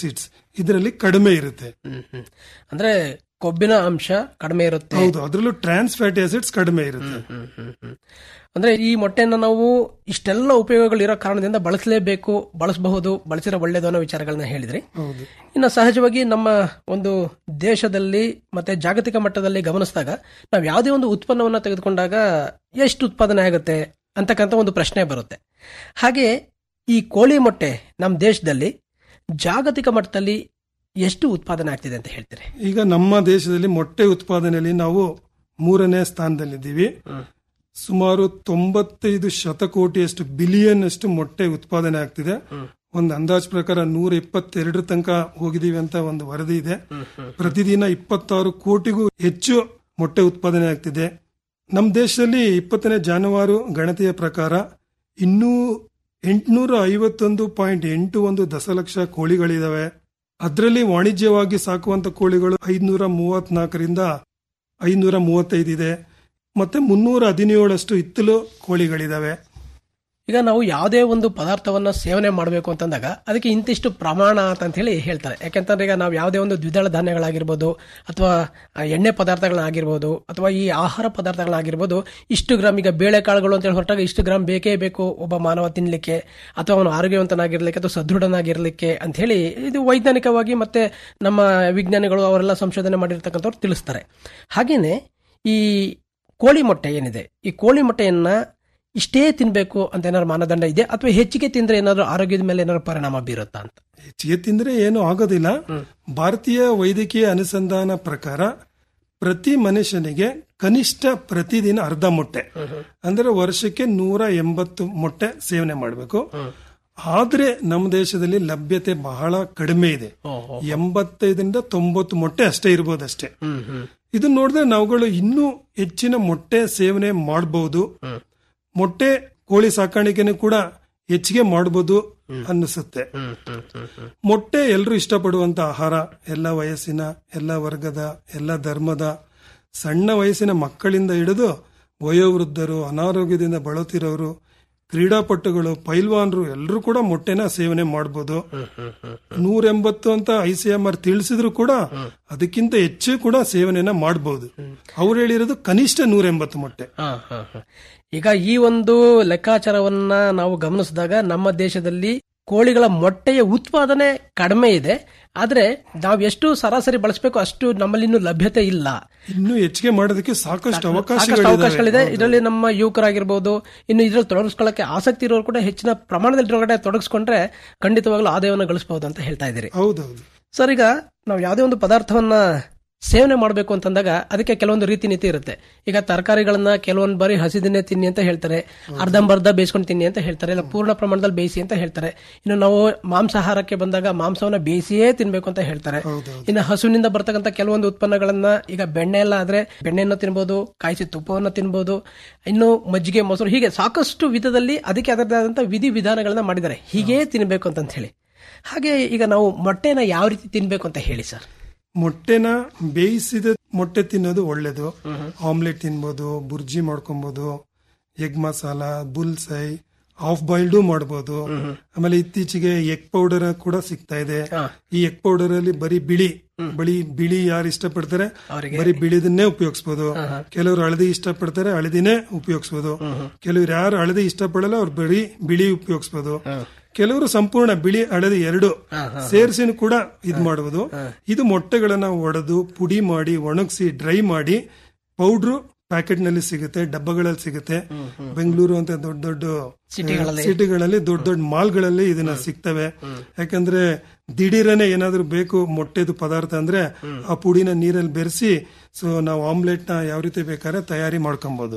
ಇದರಲ್ಲಿ ಕಡಿಮೆ ಇರುತ್ತೆ ಹ್ಮ್ ಹ್ಮ್ ಅಂದ್ರೆ ಕೊಬ್ಬಿನ ಅಂಶ ಕಡಿಮೆ ಇರುತ್ತೆ ಹೌದು ಅದರಲ್ಲೂ ಟ್ರಾನ್ಸ್ ಫ್ಯಾಟಿ ಆಸಿಡ್ಸ್ ಕಡಿಮೆ ಇರುತ್ತೆ ಹ್ಮ್, ಹ್ಮ್, ಹ್ಮ್. ಅಂದ್ರೆ ಈ ಮೊಟ್ಟೆಯನ್ನು ನಾವು ಇಷ್ಟೆಲ್ಲ ಉಪಯೋಗಗಳು ಇರೋ ಕಾರಣದಿಂದ ಬಳಸಲೇಬೇಕು ಬಳಸಬಹುದು ಬಳಸಿರೋ ಒಳ್ಳೇದು ಅನ್ನೋ ವಿಚಾರಗಳನ್ನ ಹೇಳಿದ್ರಿ ಹೌದು ಇನ್ನು ಸಹಜವಾಗಿ ನಮ್ಮ ಒಂದು ದೇಶದಲ್ಲಿ ಮತ್ತೆ ಜಾಗತಿಕ ಮಟ್ಟದಲ್ಲಿ ಗಮನಿಸಿದಾಗ ನಾವು ಯಾವುದೇ ಒಂದು ಉತ್ಪನ್ನವನ್ನ ತೆಗೆದುಕೊಂಡಾಗ ಎಷ್ಟು ಉತ್ಪಾದನೆ ಆಗುತ್ತೆ ಅಂತಕ್ಕಂಥ ಒಂದು ಪ್ರಶ್ನೆ ಬರುತ್ತೆ ಹಾಗೆ ಈ ಕೋಳಿ ಮೊಟ್ಟೆ ನಮ್ಮ ದೇಶದಲ್ಲಿ ಜಾಗತಿಕ ಮಟ್ಟದಲ್ಲಿ ಎಷ್ಟು ಉತ್ಪಾದನೆ ಆಗ್ತಿದೆ ಅಂತ ಹೇಳ್ತೀರಿ ಈಗ ನಮ್ಮ ದೇಶದಲ್ಲಿ ಮೊಟ್ಟೆ ಉತ್ಪಾದನೆಯಲ್ಲಿ ನಾವು ಮೂರನೇ ಸ್ಥಾನದಲ್ಲಿದ್ದೀವಿ ಸುಮಾರು ತೊಂಬತ್ತೈದು ಶತಕೋಟಿಯಷ್ಟು ಬಿಲಿಯನ್ ಅಷ್ಟು ಮೊಟ್ಟೆ ಉತ್ಪಾದನೆ ಆಗ್ತಿದೆ ಒಂದು ಅಂದಾಜ್ ಪ್ರಕಾರ ನೂರ ಇಪ್ಪತ್ತೆರಡರ ತನಕ ಹೋಗಿದೀವಿ ಅಂತ ಒಂದು ವರದಿ ಇದೆ ಪ್ರತಿದಿನ ಇಪ್ಪತ್ತಾರು ಕೋಟಿಗೂ ಹೆಚ್ಚು ಮೊಟ್ಟೆ ಉತ್ಪಾದನೆ ಆಗ್ತಿದೆ ನಮ್ಮ ದೇಶದಲ್ಲಿ ಇಪ್ಪತ್ತನೇ ಜಾನುವಾರು ಗಣತಿಯ ಪ್ರಕಾರ ಇನ್ನೂ ಎಂಟುನೂರ ಐವತ್ತೊಂದು ಪಾಯಿಂಟ್ ಎಂಟು ಒಂದು ದಶಲಕ್ಷ ಕೋಳಿಗಳಿದಾವೆ ಅದರಲ್ಲಿ ವಾಣಿಜ್ಯವಾಗಿ ಸಾಕುವಂತ ಕೋಳಿಗಳು ಐದ್ನೂರ ಮೂವತ್ನಾಲ್ಕರಿಂದ ಐನೂರ ಮೂವತ್ತೈದು ಇದೆ ಮತ್ತೆ ಮುನ್ನೂರ ಹದಿನೇಳಷ್ಟು ಇತ್ತಲು ಕೋಳಿಗಳಿದಾವೆ ಈಗ ನಾವು ಯಾವುದೇ ಒಂದು ಪದಾರ್ಥವನ್ನ ಸೇವನೆ ಮಾಡಬೇಕು ಅಂತಂದಾಗ ಅದಕ್ಕೆ ಇಂತಿಷ್ಟು ಪ್ರಮಾಣ ಅಂತ ಹೇಳಿ ಹೇಳ್ತಾರೆ ಯಾಕೆಂತಂದ್ರೆ ಈಗ ನಾವು ಯಾವುದೇ ಒಂದು ದ್ವಿದಳ ಧಾನ್ಯಗಳಾಗಿರ್ಬೋದು ಅಥವಾ ಆ, ಎಣ್ಣೆ ಪದಾರ್ಥಗಳನ್ನಾಗಿರ್ಬೋದು ಅಥವಾ ಈ ಆಹಾರ ಪದಾರ್ಥಗಳಾಗಿರ್ಬೋದು ಇಷ್ಟು ಗ್ರಾಮ್ ಈಗ ಬೇಳೆಕಾಳುಗಳು ಅಂತ ಹೇಳಿ ಹೊರಟಾಗ ಇಷ್ಟು ಗ್ರಾಮ್ ಬೇಕೇ ಬೇಕು ಒಬ್ಬ ಮಾನವ ತಿನ್ಲಿಕ್ಕೆ ಅಥವಾ ಅವನು ಆರೋಗ್ಯವಂತನಾಗಿರ್ಲಿಕ್ಕೆ ಅಥವಾ ಸದೃಢನಾಗಿರ್ಲಿಕ್ಕೆ ಅಂತ ಹೇಳಿ ಇದು ವೈಜ್ಞಾನಿಕವಾಗಿ ಮತ್ತೆ ನಮ್ಮ ವಿಜ್ಞಾನಿಗಳು ಅವರೆಲ್ಲ ಸಂಶೋಧನೆ ಮಾಡಿರ್ತಕ್ಕಂಥವ್ರು ತಿಳಿಸ್ತಾರೆ ಹಾಗೇನೆ ಈ ಕೋಳಿ ಮೊಟ್ಟೆ ಏನಿದೆ ಈ ಕೋಳಿ ಮೊಟ್ಟೆಯನ್ನ ಇಷ್ಟೇ ತಿನ್ಬೇಕು ಅಂತ ಏನಾದ್ರು ಮಾನದಂಡ ಇದೆ ಅಥವಾ ಹೆಚ್ಚಿಗೆ ತಿಂದ್ರೆ ಏನಾದ್ರು ಆರೋಗ್ಯದ ಮೇಲೆ ಏನಾದ್ರು ಪರಿಣಾಮ ಬೀರುತ್ತಾ ಅಂತ ಹೆಚ್ಚಿಗೆ ತಿಂದ್ರೆ ಏನು ಆಗೋದಿಲ್ಲ ಭಾರತೀಯ ವೈದ್ಯಕೀಯ ಅನುಸಂಧಾನ ಪ್ರಕಾರ ಪ್ರತಿ ಮನುಷ್ಯನಿಗೆ ಕನಿಷ್ಠ ಪ್ರತಿದಿನ ಅರ್ಧ ಮೊಟ್ಟೆ ಅಂದ್ರೆ ವರ್ಷಕ್ಕೆ ನೂರ ಎಂಬತ್ತು ಮೊಟ್ಟೆ ಸೇವನೆ ಮಾಡಬೇಕು ಆದ್ರೆ ನಮ್ಮ ದೇಶದಲ್ಲಿ ಲಭ್ಯತೆ ಬಹಳ ಕಡಿಮೆ ಇದೆ ಎಂಬತ್ತೈದರಿಂದ ತೊಂಬತ್ತು ಮೊಟ್ಟೆ ಅಷ್ಟೇ ಇರ್ಬೋದಷ್ಟೇ ಇದನ್ನ ನೋಡಿದ್ರೆ ನಾವುಗಳು ಇನ್ನೂ ಹೆಚ್ಚಿನ ಮೊಟ್ಟೆ ಸೇವನೆ ಮಾಡಬಹುದು ಮೊಟ್ಟೆ ಕೋಳಿ ಸಾಕಾಣಿಕೆನೂ ಕೂಡ ಹೆಚ್ಚಿಗೆ ಮಾಡಬಹುದು ಅನ್ನಿಸುತ್ತೆ ಮೊಟ್ಟೆ ಎಲ್ಲರೂ ಇಷ್ಟಪಡುವಂತ ಆಹಾರ ಎಲ್ಲ ವಯಸ್ಸಿನ ಎಲ್ಲ ವರ್ಗದ ಎಲ್ಲ ಧರ್ಮದ ಸಣ್ಣ ವಯಸ್ಸಿನ ಮಕ್ಕಳಿಂದ ಹಿಡಿದು ವಯೋವೃದ್ಧರು ಅನಾರೋಗ್ಯದಿಂದ ಬಳಲುತ್ತಿರೋರು ಕ್ರೀಡಾಪಟುಗಳು ಪೈಲ್ವಾನ್ರು ಎಲ್ಲರೂ ಕೂಡ ಮೊಟ್ಟೆನ ಸೇವನೆ ಮಾಡಬಹುದು ನೂರ ಎಂಬತ್ತು ಅಂತ ಐ ಸಿ ಎಂ ಆರ್ ತಿಳಿಸಿದ್ರು ಕೂಡ ಅದಕ್ಕಿಂತ ಹೆಚ್ಚು ಕೂಡ ಸೇವನೆನ ಮಾಡಬಹುದು ಅವ್ರು ಹೇಳಿರೋದು ಕನಿಷ್ಠ ನೂರ ಎಂಬತ್ತು ಮೊಟ್ಟೆ ಹಾ, ಹಾ, ಹಾ. ಈಗ ಈ ಒಂದು ಲೆಕ್ಕಾಚಾರವನ್ನ ನಾವು ಗಮನಿಸಿದಾಗ ನಮ್ಮ ದೇಶದಲ್ಲಿ ಕೋಳಿಗಳ ಮೊಟ್ಟೆಯ ಉತ್ಪಾದನೆ ಕಡಿಮೆ ಇದೆ ಆದ್ರೆ ನಾವು ಎಷ್ಟು ಸರಾಸರಿ ಬಳಸಬೇಕು ಅಷ್ಟು ನಮ್ಮಲ್ಲಿ ಇನ್ನೂ ಲಭ್ಯತೆ ಇಲ್ಲ ಇನ್ನು ಹೆಚ್ಚಿಗೆ ಮಾಡೋದಕ್ಕೆ ಸಾಕಷ್ಟು ಸಾಕಷ್ಟು ಅವಕಾಶಗಳಿದೆ ಅವಕಾಶಗಳಿದೆ ಇದರಲ್ಲಿ ನಮ್ಮ ಯುವಕರಾಗಿರ್ಬೋದು ಇನ್ನು ಇದ್ರಲ್ಲಿ ತೊಡಗಿಸ್ಕೊಳ್ಳಕ್ಕೆ ಆಸಕ್ತಿ ಇರೋರು ಕೂಡ ಹೆಚ್ಚಿನ ಪ್ರಮಾಣದಲ್ಲಿ ಇದ್ರೊಳಗಡೆ ತೊಡಗಿಸ್ಕೊಂಡ್ರೆ ಖಂಡಿತವಾಗ್ಲೂ ಆದಾಯವನ್ನು ಗಳಿಸಬಹುದು ಅಂತ ಹೇಳ್ತಾ ಇದ್ದೀರಿ ಹೌದೌದು ಸರ್ ಈಗ ನಾವು ಯಾವುದೇ ಒಂದು ಪದಾರ್ಥವನ್ನ ಸೇವನೆ ಮಾಡಬೇಕು ಅಂತಂದಾಗ ಅದಕ್ಕೆ ಕೆಲವೊಂದು ರೀತಿ ನೀತಿ ಇರುತ್ತೆ ಈಗ ತರಕಾರಿಗಳನ್ನ ಕೆಲವೊಂದು ಬಾರಿ ಹಸಿದನ್ನೇ ತಿನ್ನಿ ಅಂತ ಹೇಳ್ತಾರೆ ಅರ್ಧಂಬರ್ಧ ಬೇಯಿಸ್ಕೊಂಡು ತಿನ್ನಿ ಅಂತ ಹೇಳ್ತಾರೆ ಇಲ್ಲ ಪೂರ್ಣ ಪ್ರಮಾಣದಲ್ಲಿ ಬೇಯಿಸಿ ಅಂತ ಹೇಳ್ತಾರೆ ಇನ್ನು ನಾವು ಮಾಂಸಾಹಾರಕ್ಕೆ ಬಂದಾಗ ಮಾಂಸವನ್ನ ಬೇಯಿಸಿಯೇ ತಿನ್ಬೇಕು ಅಂತ ಹೇಳ್ತಾರೆ ಇನ್ನು ಹಸುವಿನಿಂದ ಬರ್ತಕ್ಕಂಥ ಕೆಲವೊಂದು ಉತ್ಪನ್ನಗಳನ್ನ ಈಗ ಬೆಣ್ಣೆ ಎಲ್ಲ ಆದ್ರೆ ಬೆಣ್ಣೆಯನ್ನು ತಿನ್ಬೋದು ಕಾಯಿಸಿ ತುಪ್ಪವನ್ನ ತಿನ್ಬೋದು ಇನ್ನು ಮಜ್ಜಿಗೆ ಮೊಸರು ಹೀಗೆ ಸಾಕಷ್ಟು ವಿಧದಲ್ಲಿ ಅದಕ್ಕೆ ಅದರದೇ ಆದಂತ ವಿಧಿ ವಿಧಾನಗಳನ್ನ ಮಾಡಿದ್ದಾರೆ ಹೀಗೇ ತಿನ್ಬೇಕು ಅಂತ ಹೇಳಿ ಹಾಗೆ ಈಗ ನಾವು ಮೊಟ್ಟೆನ ಯಾವ ರೀತಿ ತಿನ್ಬೇಕು ಅಂತ ಹೇಳಿ ಸರ್ ಮೊಟ್ಟೆನ ಬೇಯಿಸಿದ ಮೊಟ್ಟೆ ತಿನ್ನೋದು ಒಳ್ಳೇದು ಆಮ್ಲೆಟ್ ತಿನ್ಬೋದು ಬುರ್ಜಿ ಮಾಡ್ಕೊಬಹುದು egg masala bullseye half boiled ಮಾಡಬಹುದು ಆಮೇಲೆ ಇತ್ತೀಚೆಗೆ ಎಗ್ ಪೌಡರ್ ಕೂಡ ಸಿಗ್ತಾ ಇದೆ ಈ ಎಗ್ ಪೌಡರ್ ಅಲ್ಲಿ ಬರೀ ಬಿಳಿ ಬಳಿ ಬಿಳಿ ಯಾರು ಇಷ್ಟಪಡ್ತಾರೆ ಬರೀ ಬಿಳಿದನ್ನೇ ಉಪಯೋಗಿಸಬಹುದು ಕೆಲವರು ಹಳದಿ ಇಷ್ಟಪಡ್ತಾರೆ ಹಳದಿನೇ ಉಪಯೋಗಿಸಬಹುದು ಕೆಲವರು ಯಾರು ಹಳದಿ ಇಷ್ಟಪಡಲ್ಲ ಅವ್ರು ಬರೀ ಬಿಳಿ ಉಪಯೋಗಿಸಬಹುದು ಕೆಲವರು ಸಂಪೂರ್ಣ ಬಿಳಿ ಹಳದಿ ಎರಡು ಸೇರಿಸಿನೂ ಕೂಡ ಇದ್ ಮಾಡಬಹುದು ಇದು ಮೊಟ್ಟೆಗಳನ್ನ ಒಡೆದು ಪುಡಿ ಮಾಡಿ ಒಣಗಿಸಿ ಡ್ರೈ ಮಾಡಿ ಪೌಡ್ರು ಪ್ಯಾಕೆಟ್ ನಲ್ಲಿ ಸಿಗುತ್ತೆ ಡಬ್ಬಗಳಲ್ಲಿ ಸಿಗುತ್ತೆ ಬೆಂಗಳೂರು ಅಂತ ದೊಡ್ಡ ದೊಡ್ಡ ಸಿಟಿಗಳಲ್ಲಿ ದೊಡ್ಡ ದೊಡ್ಡ ಮಾಲ್ಗಳಲ್ಲಿ ಇದನ್ನ ಸಿಗ್ತವೆ ಯಾಕಂದ್ರೆ ದಿಢೀರನೆ ಏನಾದ್ರೂ ಬೇಕು ಮೊಟ್ಟೆದು ಪದಾರ್ಥ ಅಂದ್ರೆ ಆ ಪುಡಿನ ನೀರಲ್ಲಿ ಬೆರೆಸಿ ಸೊ ನಾವು ಆಮ್ಲೆಟ್ ನ ಯಾವ ರೀತಿ ಬೇಕಾದ್ರೆ ತಯಾರಿ ಮಾಡ್ಕೊಬಹುದು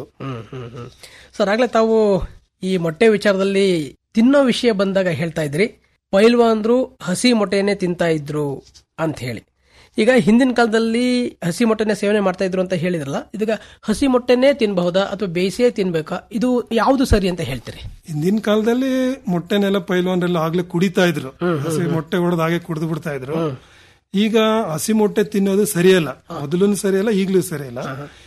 ಸರ್ ಆಗ್ಲೇ ತಾವು ಈ ಮೊಟ್ಟೆ ವಿಚಾರದಲ್ಲಿ ತಿನ್ನೋ ವಿಷಯ ಬಂದಾಗ ಹೇಳ್ತಾ ಇದ್ರಿ ಪೈಲ್ವಾನ್ರು ಹಸಿ ಮೊಟ್ಟೆಯನ್ನೇ ತಿಂತಾ ಇದ್ರು ಅಂತ ಹೇಳಿ ಈಗ ಹಿಂದಿನ ಕಾಲದಲ್ಲಿ ಹಸಿ ಮೊಟ್ಟೆನೇ ಸೇವನೆ ಮಾಡ್ತಾ ಇದ್ರು ಅಂತ ಹೇಳಿದ್ರಲ್ಲ ಇದೀಗ ಹಸಿ ಮೊಟ್ಟೆನೇ ತಿನ್ಬಹುದಾ ಅಥವಾ ಬೇಯಿಸಿಯೇ ತಿನ್ಬೇಕಾ ಇದು ಯಾವುದು ಸರಿ ಅಂತ ಹೇಳ್ತೀರಿ ಹಿಂದಿನ ಕಾಲದಲ್ಲಿ ಮೊಟ್ಟೆನೆಲ್ಲ ಪೈಲ್ವಾನ್ರೆಲ್ಲ ಆಗ್ಲೇ ಕುಡಿತಾ ಇದ್ರು ಹಸಿ ಮೊಟ್ಟೆ ಹೊಡೆದು ಹಾಗೆ ಕುಡಿದು ಬಿಡ್ತಾ ಇದ್ರು ಈಗ ಹಸಿ ಮೊಟ್ಟೆ ತಿನ್ನೋದು ಸರಿಯಲ್ಲ ಮೊದಲು ಸರಿಯಲ್ಲ ಈಗಲೂ ಸರಿಯಲ್ಲ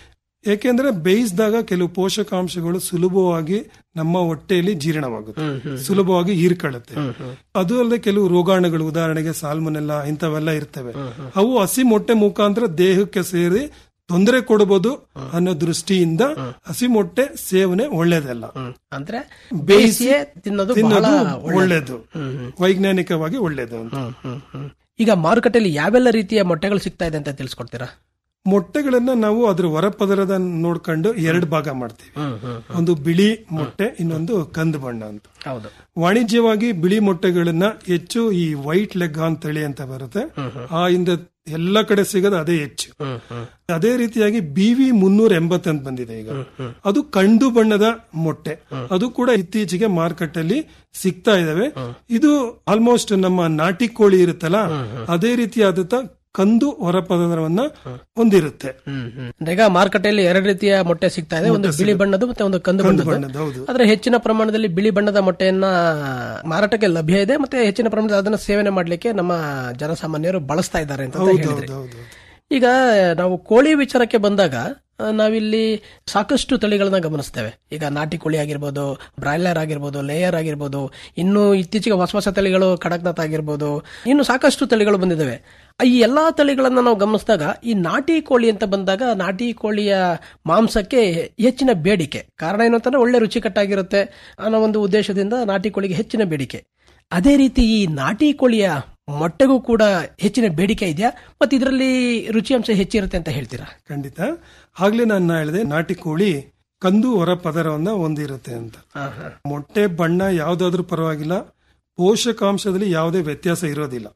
ಏಕೆಂದ್ರೆ ಬೇಯಿಸಿದಾಗ ಕೆಲವು ಪೋಷಕಾಂಶಗಳು ಸುಲಭವಾಗಿ ನಮ್ಮ ಹೊಟ್ಟೆಯಲ್ಲಿ ಜೀರ್ಣವಾಗುತ್ತೆ ಸುಲಭವಾಗಿ ಹೀರ್ಕೊಳ್ಳುತ್ತೆ ಅದು ಅಲ್ಲದೆ ಕೆಲವು ರೋಗಾಣುಗಳು ಉದಾಹರಣೆಗೆ ಸಾಲ್ಮನೆಲ್ಲ ಇಂಥವೆಲ್ಲ ಇರ್ತವೆ ಅವು ಹಸಿ ಮೊಟ್ಟೆ ಮುಖಾಂತರ ದೇಹಕ್ಕೆ ಸೇರಿ ತೊಂದರೆ ಕೊಡಬಹುದು ಅನ್ನೋ ದೃಷ್ಟಿಯಿಂದ ಹಸಿ ಮೊಟ್ಟೆ ಸೇವನೆ ಒಳ್ಳೇದಲ್ಲ ಅಂದ್ರೆ ಬೇಯಿಸಿಯೇ ತಿನ್ನೋದು ಬಹಳ ತಿನ್ನೋದು ಒಳ್ಳೇದು ವೈಜ್ಞಾನಿಕವಾಗಿ ಒಳ್ಳೇದು ಅಂತ ಹ್ಮ್, ಹ್ಮ್, ಹ್ಮ್. ಈಗ ಮಾರುಕಟ್ಟೆಯಲ್ಲಿ ಯಾವೆಲ್ಲ ರೀತಿಯ ಮೊಟ್ಟೆಗಳು ಸಿಗ್ತಾ ಇದೆ ಅಂತ ತಿಳಿಸ್ಕೊಡ್ತೀರಾ ಮೊಟ್ಟೆಗಳನ್ನ ನಾವು ಅದ್ರ ಹೊರಪದರದ ನೋಡ್ಕೊಂಡು ಎರಡು ಭಾಗ ಮಾಡ್ತೀವಿ ಒಂದು ಬಿಳಿ ಮೊಟ್ಟೆ ಇನ್ನೊಂದು ಕಂದು ಬಣ್ಣ ಅಂತ ಹೌದು ವಾಣಿಜ್ಯವಾಗಿ ಬಿಳಿ ಮೊಟ್ಟೆಗಳನ್ನ ಹೆಚ್ಚು ಈ ವೈಟ್ ಲೆಗ್ ಅಂತ ತಳಿ ಅಂತ ಬರುತ್ತೆ ಆ ಇಂದ ಎಲ್ಲ ಕಡೆ ಸಿಗೋದು ಅದೇ ಹೆಚ್ಚು ಅದೇ ರೀತಿಯಾಗಿ ಬಿ ವಿ ಮುನ್ನೂರ ಎಂಬತ್ತು ಅಂತ ಬಂದಿದೆ ಈಗ ಅದು ಕಂಡು ಬಣ್ಣದ ಮೊಟ್ಟೆ ಅದು ಕೂಡ ಇತ್ತೀಚೆಗೆ ಮಾರುಕಟ್ಟೆಯಲ್ಲಿ ಸಿಗ್ತಾ ಇದಾವೆ ಇದು ಆಲ್ಮೋಸ್ಟ್ ನಮ್ಮ ನಾಟಿ ಕೋಳಿ ಇರುತ್ತಲ್ಲ ಅದೇ ರೀತಿಯಾದಂತ ಕಂದು ಹೊರಪದರವನ್ನ ಹೊಂದಿರುತ್ತೆ ಅಂದ್ರೆ ಈಗ ಮಾರುಕಟ್ಟೆಯಲ್ಲಿ ಎರಡು ರೀತಿಯ ಮೊಟ್ಟೆ ಸಿಗ್ತಾ ಇದೆ ಒಂದು ಬಿಳಿ ಬಣ್ಣದ್ದು ಮತ್ತೆ ಒಂದು ಕಂದು ಕಂದು ಬಣ್ಣದ್ದು ಬಣ್ಣದ ಹೌದು ಆದ್ರೆ ಹೆಚ್ಚಿನ ಪ್ರಮಾಣದಲ್ಲಿ ಬಿಳಿ ಬಣ್ಣದ ಮೊಟ್ಟೆಯನ್ನ ಮಾರಾಟಕ್ಕೆ ಲಭ್ಯ ಇದೆ ಮತ್ತೆ ಹೆಚ್ಚಿನ ಪ್ರಮಾಣದಲ್ಲಿ ಅದನ್ನ ಸೇವನೆ ಮಾಡ್ಲಿಕ್ಕೆ ನಮ್ಮ ಜನಸಾಮಾನ್ಯರು ಬಳಸ್ತಾ ಇದ್ದಾರೆ ಅಂತ ಹೌದು ಹೇಳಿದ್ರಿ ಹೌದು ಹೌದು ಈಗ ನಾವು ಕೋಳಿ ವಿಚಾರಕ್ಕೆ ಬಂದಾಗ ಆ, ನಾವಿಲ್ಲಿ ಸಾಕಷ್ಟು ತಳಿಗಳನ್ನ ಗಮನಿಸ್ತೇವೆ ಈಗ ನಾಟಿ ಕೋಳಿ ಆಗಿರ್ಬೋದು ಬ್ರಾಯ್ಲರ್ ಆಗಿರ್ಬೋದು ಲೇಯರ್ ಆಗಿರ್ಬೋದು ಇನ್ನು ಇತ್ತೀಚೆಗೆ ಹೊಸ ಹೊಸ ತಳಿಗಳು ಕಡಕ್ನಾಥ್ ಆಗಿರ್ಬೋದು ಇನ್ನು ಸಾಕಷ್ಟು ತಳಿಗಳು ಬಂದಿದ್ದಾವೆ ಈ ಎಲ್ಲಾ ತಳಿಗಳನ್ನ ನಾವು ಗಮನಿಸಿದಾಗ ಈ ನಾಟಿ ಕೋಳಿ ಅಂತ ಬಂದಾಗ ನಾಟಿ ಕೋಳಿಯ ಮಾಂಸಕ್ಕೆ ಹೆಚ್ಚಿನ ಬೇಡಿಕೆ ಕಾರಣ ಏನು ಅಂತಂದ್ರೆ ಒಳ್ಳೆ ರುಚಿಕಟ್ಟಾಗಿರುತ್ತೆ ಅನ್ನೋ ಒಂದು ಉದ್ದೇಶದಿಂದ ನಾಟಿ ಕೋಳಿಗೆ ಹೆಚ್ಚಿನ ಬೇಡಿಕೆ ಅದೇ ರೀತಿ ಈ ನಾಟಿ ಕೋಳಿಯ ಮೊಟ್ಟೆಗೂ ಕೂಡ ಹೆಚ್ಚಿನ ಬೇಡಿಕೆ ಇದೆಯಾ ಮತ್ತೆ ಇದರಲ್ಲಿ ರುಚಿಯಂಶ ಹೆಚ್ಚಿರುತ್ತೆ ಅಂತ ಹೇಳ್ತೀರಾ ಖಂಡಿತ ಆಗ್ಲೇ ನಾನು ಹೇಳಿದೆ ನಾಟಿ ಕೋಳಿ ಕಂದು ಹೊರ ಪದರವನ್ನ ಹೊಂದಿರುತ್ತೆ ಅಂತ ಮೊಟ್ಟೆ ಬಣ್ಣ ಯಾವ್ದಾದ್ರೂ ಪರವಾಗಿಲ್ಲ ಪೋಷಕಾಂಶದಲ್ಲಿ ಯಾವುದೇ ವ್ಯತ್ಯಾಸ ಇರೋದಿಲ್ಲ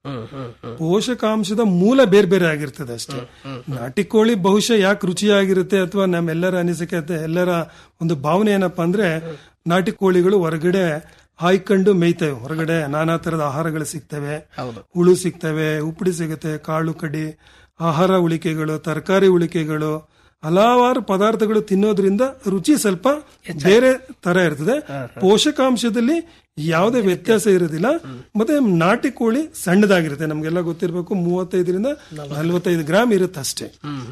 ಪೋಷಕಾಂಶದ ಮೂಲ ಬೇರೆ ಬೇರೆ ಆಗಿರ್ತದೆ ಅಷ್ಟೇ ನಾಟಿ ಕೋಳಿ ಬಹುಶಃ ಯಾಕೆ ರುಚಿಯಾಗಿರುತ್ತೆ ಅಥವಾ ನಮ್ಮೆಲ್ಲರ ಅನಿಸಿಕೆ ಅಥವಾ ಎಲ್ಲರ ಒಂದು ಭಾವನೆ ಏನಪ್ಪಾ ಅಂದ್ರೆ ನಾಟಿ ಕೋಳಿಗಳು ಹೊರಗಡೆ ಹಾಯ್ಕೊಂಡು ಮೇಯ್ತವೆ ಹೊರಗಡೆ ನಾನಾ ತರದ ಆಹಾರಗಳು ಸಿಗ್ತವೆ ಹುಳು ಸಿಗ್ತವೆ ಉಪ್ಪುಡಿ ಸಿಗುತ್ತೆ ಕಾಳು ಕಡಿ ಆಹಾರ ಉಳಿಕೆಗಳು ತರಕಾರಿ ಉಳಿಕೆಗಳು ಹಲವಾರು ಪದಾರ್ಥಗಳು ತಿನ್ನೋದ್ರಿಂದ ರುಚಿ ಸ್ವಲ್ಪ ಬೇರೆ ತರ ಇರ್ತದೆ ಪೋಷಕಾಂಶದಲ್ಲಿ ಯಾವುದೇ ವ್ಯತ್ಯಾಸ ಇರೋದಿಲ್ಲ ಮತ್ತೆ ನಾಟಿ ಕೋಳಿ ಸಣ್ಣದಾಗಿರುತ್ತೆ ನಮ್ಗೆಲ್ಲ ಗೊತ್ತಿರಬೇಕು ಮೂವತ್ತೈದರಿಂದ ನಲವತ್ತೈದು ಗ್ರಾಮ್ ಇರುತ್ತೆ ಅಷ್ಟೇ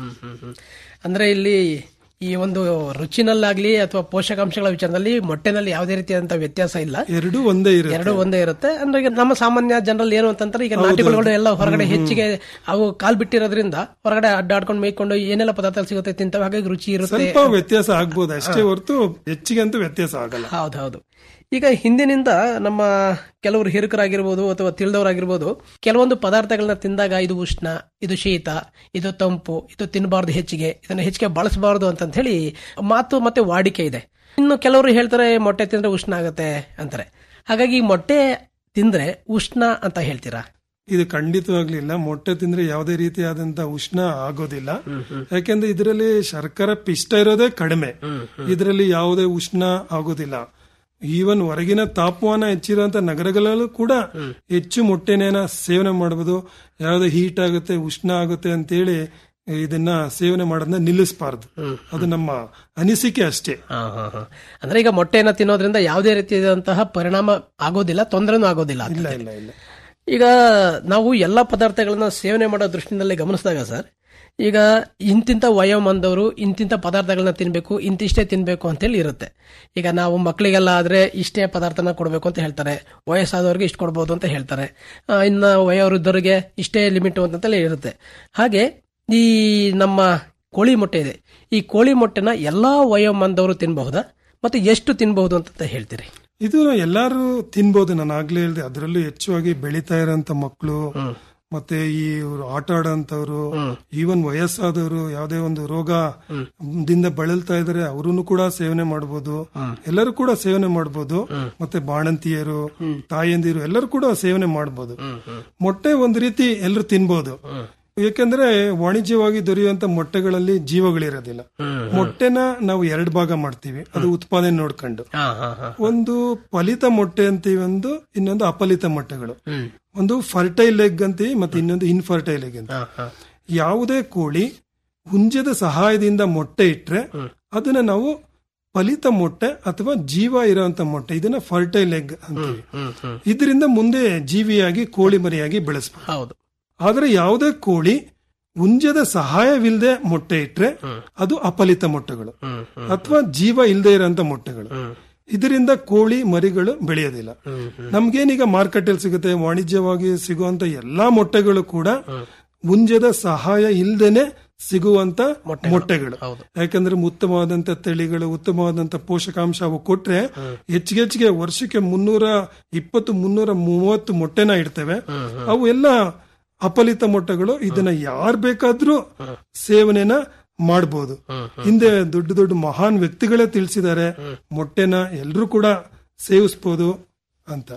ಅಂದ್ರೆ ಇಲ್ಲಿ ಈ ಒಂದು ರುಚಿನಲ್ಲಾಗ್ಲಿ ಅಥವಾ ಪೋಷಕಾಂಶಗಳ ವಿಚಾರದಲ್ಲಿ ಮೊಟ್ಟೆನಲ್ಲಿ ಯಾವುದೇ ರೀತಿಯಾದಂತಹ ವ್ಯತ್ಯಾಸ ಇಲ್ಲ ಎರಡೂ ಒಂದೇ ಇರುತ್ತೆ ಎರಡು ಒಂದೇ ಇರುತ್ತೆ ಅಂದ್ರೆ ಈಗ ನಮ್ಮ ಸಾಮಾನ್ಯ ಜನರಲ್ಲಿ ಏನು ಅಂತಂದ್ರೆ ಈಗ ನಾಟಿಗಳು ಎಲ್ಲ ಹೊರಗಡೆ ಹೆಚ್ಚಿಗೆ ಅವು ಕಾಲ್ ಬಿಟ್ಟಿರೋದ್ರಿಂದ ಹೊರಗಡೆ ಅಡ್ಡಾಡ್ಕೊಂಡು ಮೇಯ್ಕೊಂಡು ಏನೆಲ್ಲ ಪದಾರ್ಥ ಸಿಗುತ್ತೆ ತಿಂತವೆ ಹಾಗಾಗಿ ರುಚಿ ಇರುತ್ತೆ ಸ್ವಲ್ಪ ವ್ಯತ್ಯಾಸ ಆಗ್ಬೋದು ಅಷ್ಟೇ ಹೊರತು ಹೆಚ್ಚಿಗೆ ಅಂತೂ ವ್ಯತ್ಯಾಸ ಆಗಲ್ಲ ಹೌದೌದು ಈಗ ಹಿಂದಿನಿಂದ ನಮ್ಮ ಕೆಲವರು ಹಿರುಕರಾಗಿರ್ಬೋದು ಅಥವಾ ತಿಳಿದವರಾಗಿರ್ಬೋದು ಕೆಲವೊಂದು ಪದಾರ್ಥಗಳನ್ನ ತಿಂದಾಗ ಇದು ಉಷ್ಣ ಇದು ಶೀತ ಇದು ತಂಪು ಇದು ತಿನ್ನಬಾರ್ದು ಹೆಚ್ಚಿಗೆ ಇದನ್ನ ಹೆಚ್ಚಿಗೆ ಬಳಸಬಾರದು ಅಂತ ಹೇಳಿ ಮಾತು ಮತ್ತೆ ವಾಡಿಕೆ ಇದೆ ಇನ್ನು ಕೆಲವರು ಹೇಳ್ತಾರೆ ಮೊಟ್ಟೆ ತಿಂದ್ರೆ ಉಷ್ಣ ಆಗುತ್ತೆ ಅಂತಾರೆ ಹಾಗಾಗಿ ಈ ಮೊಟ್ಟೆ ತಿಂದ್ರೆ ಉಷ್ಣ ಅಂತ ಹೇಳ್ತೀರಾ ಇದು ಖಂಡಿತವಾಗ್ಲಿಲ್ಲ ಮೊಟ್ಟೆ ತಿಂದ್ರೆ ಯಾವುದೇ ರೀತಿಯಾದಂತ ಉಷ್ಣ ಆಗೋದಿಲ್ಲ ಯಾಕೆಂದ್ರೆ ಇದರಲ್ಲಿ ಶರ್ಕರ ಪಿಷ್ಟ ಇರೋದೇ ಕಡಿಮೆ ಇದರಲ್ಲಿ ಯಾವುದೇ ಉಷ್ಣ ಆಗೋದಿಲ್ಲ ಈವನ್ ಹೊರಗಿನ ತಾಪಮಾನ ಹೆಚ್ಚಿರುವಂತ ನಗರಗಳಲ್ಲೂ ಕೂಡ ಹೆಚ್ಚು ಮೊಟ್ಟೆನೇನ ಸೇವನೆ ಮಾಡಬಹುದು ಯಾವುದೇ ಹೀಟ್ ಆಗುತ್ತೆ ಉಷ್ಣ ಆಗುತ್ತೆ ಅಂತೇಳಿ ಇದನ್ನ ಸೇವನೆ ಮಾಡೋದನ್ನ ನಿಲ್ಲಿಸಬಾರ್ದು ಅದು ನಮ್ಮ ಅನಿಸಿಕೆ ಅಷ್ಟೇ ಹಾ, ಹಾ, ಹಾ. ಅಂದ್ರೆ ಈಗ ಮೊಟ್ಟೆಯನ್ನ ತಿನ್ನೋದ್ರಿಂದ ಯಾವುದೇ ರೀತಿಯಾದಂತಹ ಪರಿಣಾಮ ಆಗೋದಿಲ್ಲ ತೊಂದರೆನೂ ಆಗೋದಿಲ್ಲ ಅಂತ. ಇಲ್ಲ ಇಲ್ಲ ಇಲ್ಲ ಈಗ ನಾವು ಎಲ್ಲಾ ಪದಾರ್ಥಗಳನ್ನ ಸೇವನೆ ಮಾಡೋ ದೃಷ್ಟಿನಲ್ಲಿ ಗಮನಿಸಿದಾಗ ಸರ್ ಈಗ ಇಂತಿಂತ ವಯೋಮಾನದವರು ಇಂತಿಂತ ಪದಾರ್ಥಗಳನ್ನ ತಿನ್ಬೇಕು ಇಂತಿಷ್ಟೇ ತಿನ್ಬೇಕು ಅಂತೇಳಿ ಇರುತ್ತೆ ಈಗ ನಾವು ಮಕ್ಕಳಿಗೆಲ್ಲ ಆದ್ರೆ ಇಷ್ಟೇ ಪದಾರ್ಥನ ಕೊಡಬೇಕು ಅಂತ ಹೇಳ್ತಾರೆ ವಯಸ್ಸಾದವ್ರಿಗೆ ಇಷ್ಟು ಕೊಡ್ಬೋದು ಅಂತ ಹೇಳ್ತಾರೆ ಆ, ಇನ್ನ ವಯೋವೃದ್ಧರಿಗೆ ಇಷ್ಟೇ ಲಿಮಿಟ್ ಅಂತೇಳಿ ಇರುತ್ತೆ ಹಾಗೆ ಈ ನಮ್ಮ ಕೋಳಿ ಮೊಟ್ಟೆ ಇದೆ ಈ ಕೋಳಿ ಮೊಟ್ಟೆನ ಎಲ್ಲಾ ವಯೋಮಾನದವರು ತಿನ್ನಬಹುದಾ ಮತ್ತೆ ಎಷ್ಟು ತಿನ್ನಬಹುದು ಅಂತ ಹೇಳ್ತೀರಿ ಇದು ಎಲ್ಲಾರು ತಿನ್ಬೋದು ನಾನು ಆಗ್ಲೇ ಹೇಳಿದೆ ಅದರಲ್ಲೂ ಹೆಚ್ಚಾಗಿ ಬೆಳೀತಾ ಇರೋಂತ ಮಕ್ಕಳು ಮತ್ತೆ ಈ ಇವ್ರು ಆಟ ಆಡೋಂಥವ್ರು ಈವನ್ ವಯಸ್ಸಾದವರು ಯಾವುದೇ ಒಂದು ರೋಗ ದಿಂದ ಬಳಲ್ತಾ ಇದಾರೆ ಅವ್ರೂ ಕೂಡ ಸೇವನೆ ಮಾಡಬಹುದು ಎಲ್ಲರೂ ಕೂಡ ಸೇವನೆ ಮಾಡಬಹುದು ಮತ್ತೆ ಬಾಣಂತಿಯರು ತಾಯಂದಿರು ಎಲ್ಲರೂ ಕೂಡ ಸೇವನೆ ಮಾಡಬಹುದು ಮೊಟ್ಟೆ ಒಂದ್ ರೀತಿ ಎಲ್ಲರೂ ತಿನ್ಬಹುದು ಯಾಕಂದ್ರೆ ವಾಣಿಜ್ಯವಾಗಿ ದೊರೆಯುವಂತ ಮೊಟ್ಟೆಗಳಲ್ಲಿ ಜೀವಗಳಿರೋದಿಲ್ಲ ಮೊಟ್ಟೆನ ನಾವು ಎರಡು ಭಾಗ ಮಾಡ್ತೀವಿ ಅದು ಉತ್ಪಾದನೆ ನೋಡ್ಕೊಂಡು ಒಂದು ಫಲಿತ ಮೊಟ್ಟೆ ಅಂತೀವಿ ಒಂದು ಇನ್ನೊಂದು ಅಫಲಿತ ಮೊಟ್ಟೆಗಳು ಒಂದು ಫರ್ಟೈಲ್ ಎಗ್ ಅಂತೀವಿ ಮತ್ತೆ ಇನ್ನೊಂದು ಇನ್ಫರ್ಟೈಲ್ ಎಗ್ ಅಂತ ಯಾವುದೇ ಕೋಳಿ ಹುಂಜದ ಸಹಾಯದಿಂದ ಮೊಟ್ಟೆ ಇಟ್ರೆ ಅದನ್ನ ನಾವು ಫಲಿತ ಮೊಟ್ಟೆ ಅಥವಾ ಜೀವ ಇರುವಂತ ಮೊಟ್ಟೆ ಇದನ್ನ ಫರ್ಟೈಲ್ ಎಗ್ ಅಂತೀವಿ ಇದರಿಂದ ಮುಂದೆ ಜೀವಿಯಾಗಿ ಕೋಳಿ ಮರಿಯಾಗಿ ಬೆಳೆಸಬಹುದು ಹೌದು ಆದ್ರೆ ಯಾವುದೇ ಕೋಳಿ ಉಂಜದ ಸಹಾಯವಿಲ್ಲದೆ ಮೊಟ್ಟೆ ಇಟ್ರೆ ಅದು ಅಫಲಿತ ಮೊಟ್ಟೆಗಳು ಅಥವಾ ಜೀವ ಇಲ್ಲದೆ ಇರೋಂತ ಮೊಟ್ಟೆಗಳು ಇದರಿಂದ ಕೋಳಿ ಮರಿಗಳು ಬೆಳೆಯೋದಿಲ್ಲ ನಮ್ಗೇನೀಗ ಮಾರ್ಕೆಟ್ ಅಲ್ಲಿ ಸಿಗುತ್ತೆ ವಾಣಿಜ್ಯವಾಗಿ ಸಿಗುವಂತ ಎಲ್ಲಾ ಮೊಟ್ಟೆಗಳು ಕೂಡ ಉಂಜದ ಸಹಾಯ ಇಲ್ದೇನೆ ಸಿಗುವಂತ ಮೊಟ್ಟೆಗಳು ಯಾಕಂದ್ರೆ ಉತ್ತಮವಾದಂತ ತಳಿಗಳು ಉತ್ತಮವಾದಂತ ಪೋಷಕಾಂಶ ಅವು ಕೊಟ್ರೆ ಹೆಚ್ಚಿಗೆ ಹೆಚ್ಚಿಗೆ ವರ್ಷಕ್ಕೆ ಮುನ್ನೂರ ಇಪ್ಪತ್ತು ಮುನ್ನೂರ ಮೂವತ್ತು ಮೊಟ್ಟೆನ ಇಡ್ತೇವೆ ಅವು ಎಲ್ಲ ಅಫಲಿತ ಮೊಟ್ಟೆಗಳು ಇದನ್ನ ಯಾರ್ ಬೇಕಾದ್ರೂ ಸೇವನೆನ ಮಾಡಬಹುದು ಹಿಂದೆ ದೊಡ್ಡ ದೊಡ್ಡ ಮಹಾನ್ ವ್ಯಕ್ತಿಗಳೇ ತಿಳಿಸಿದ್ದಾರೆ ಮೊಟ್ಟೆನ ಎಲ್ರೂ ಕೂಡ ಸೇವಿಸಬಹುದು ಅಂತ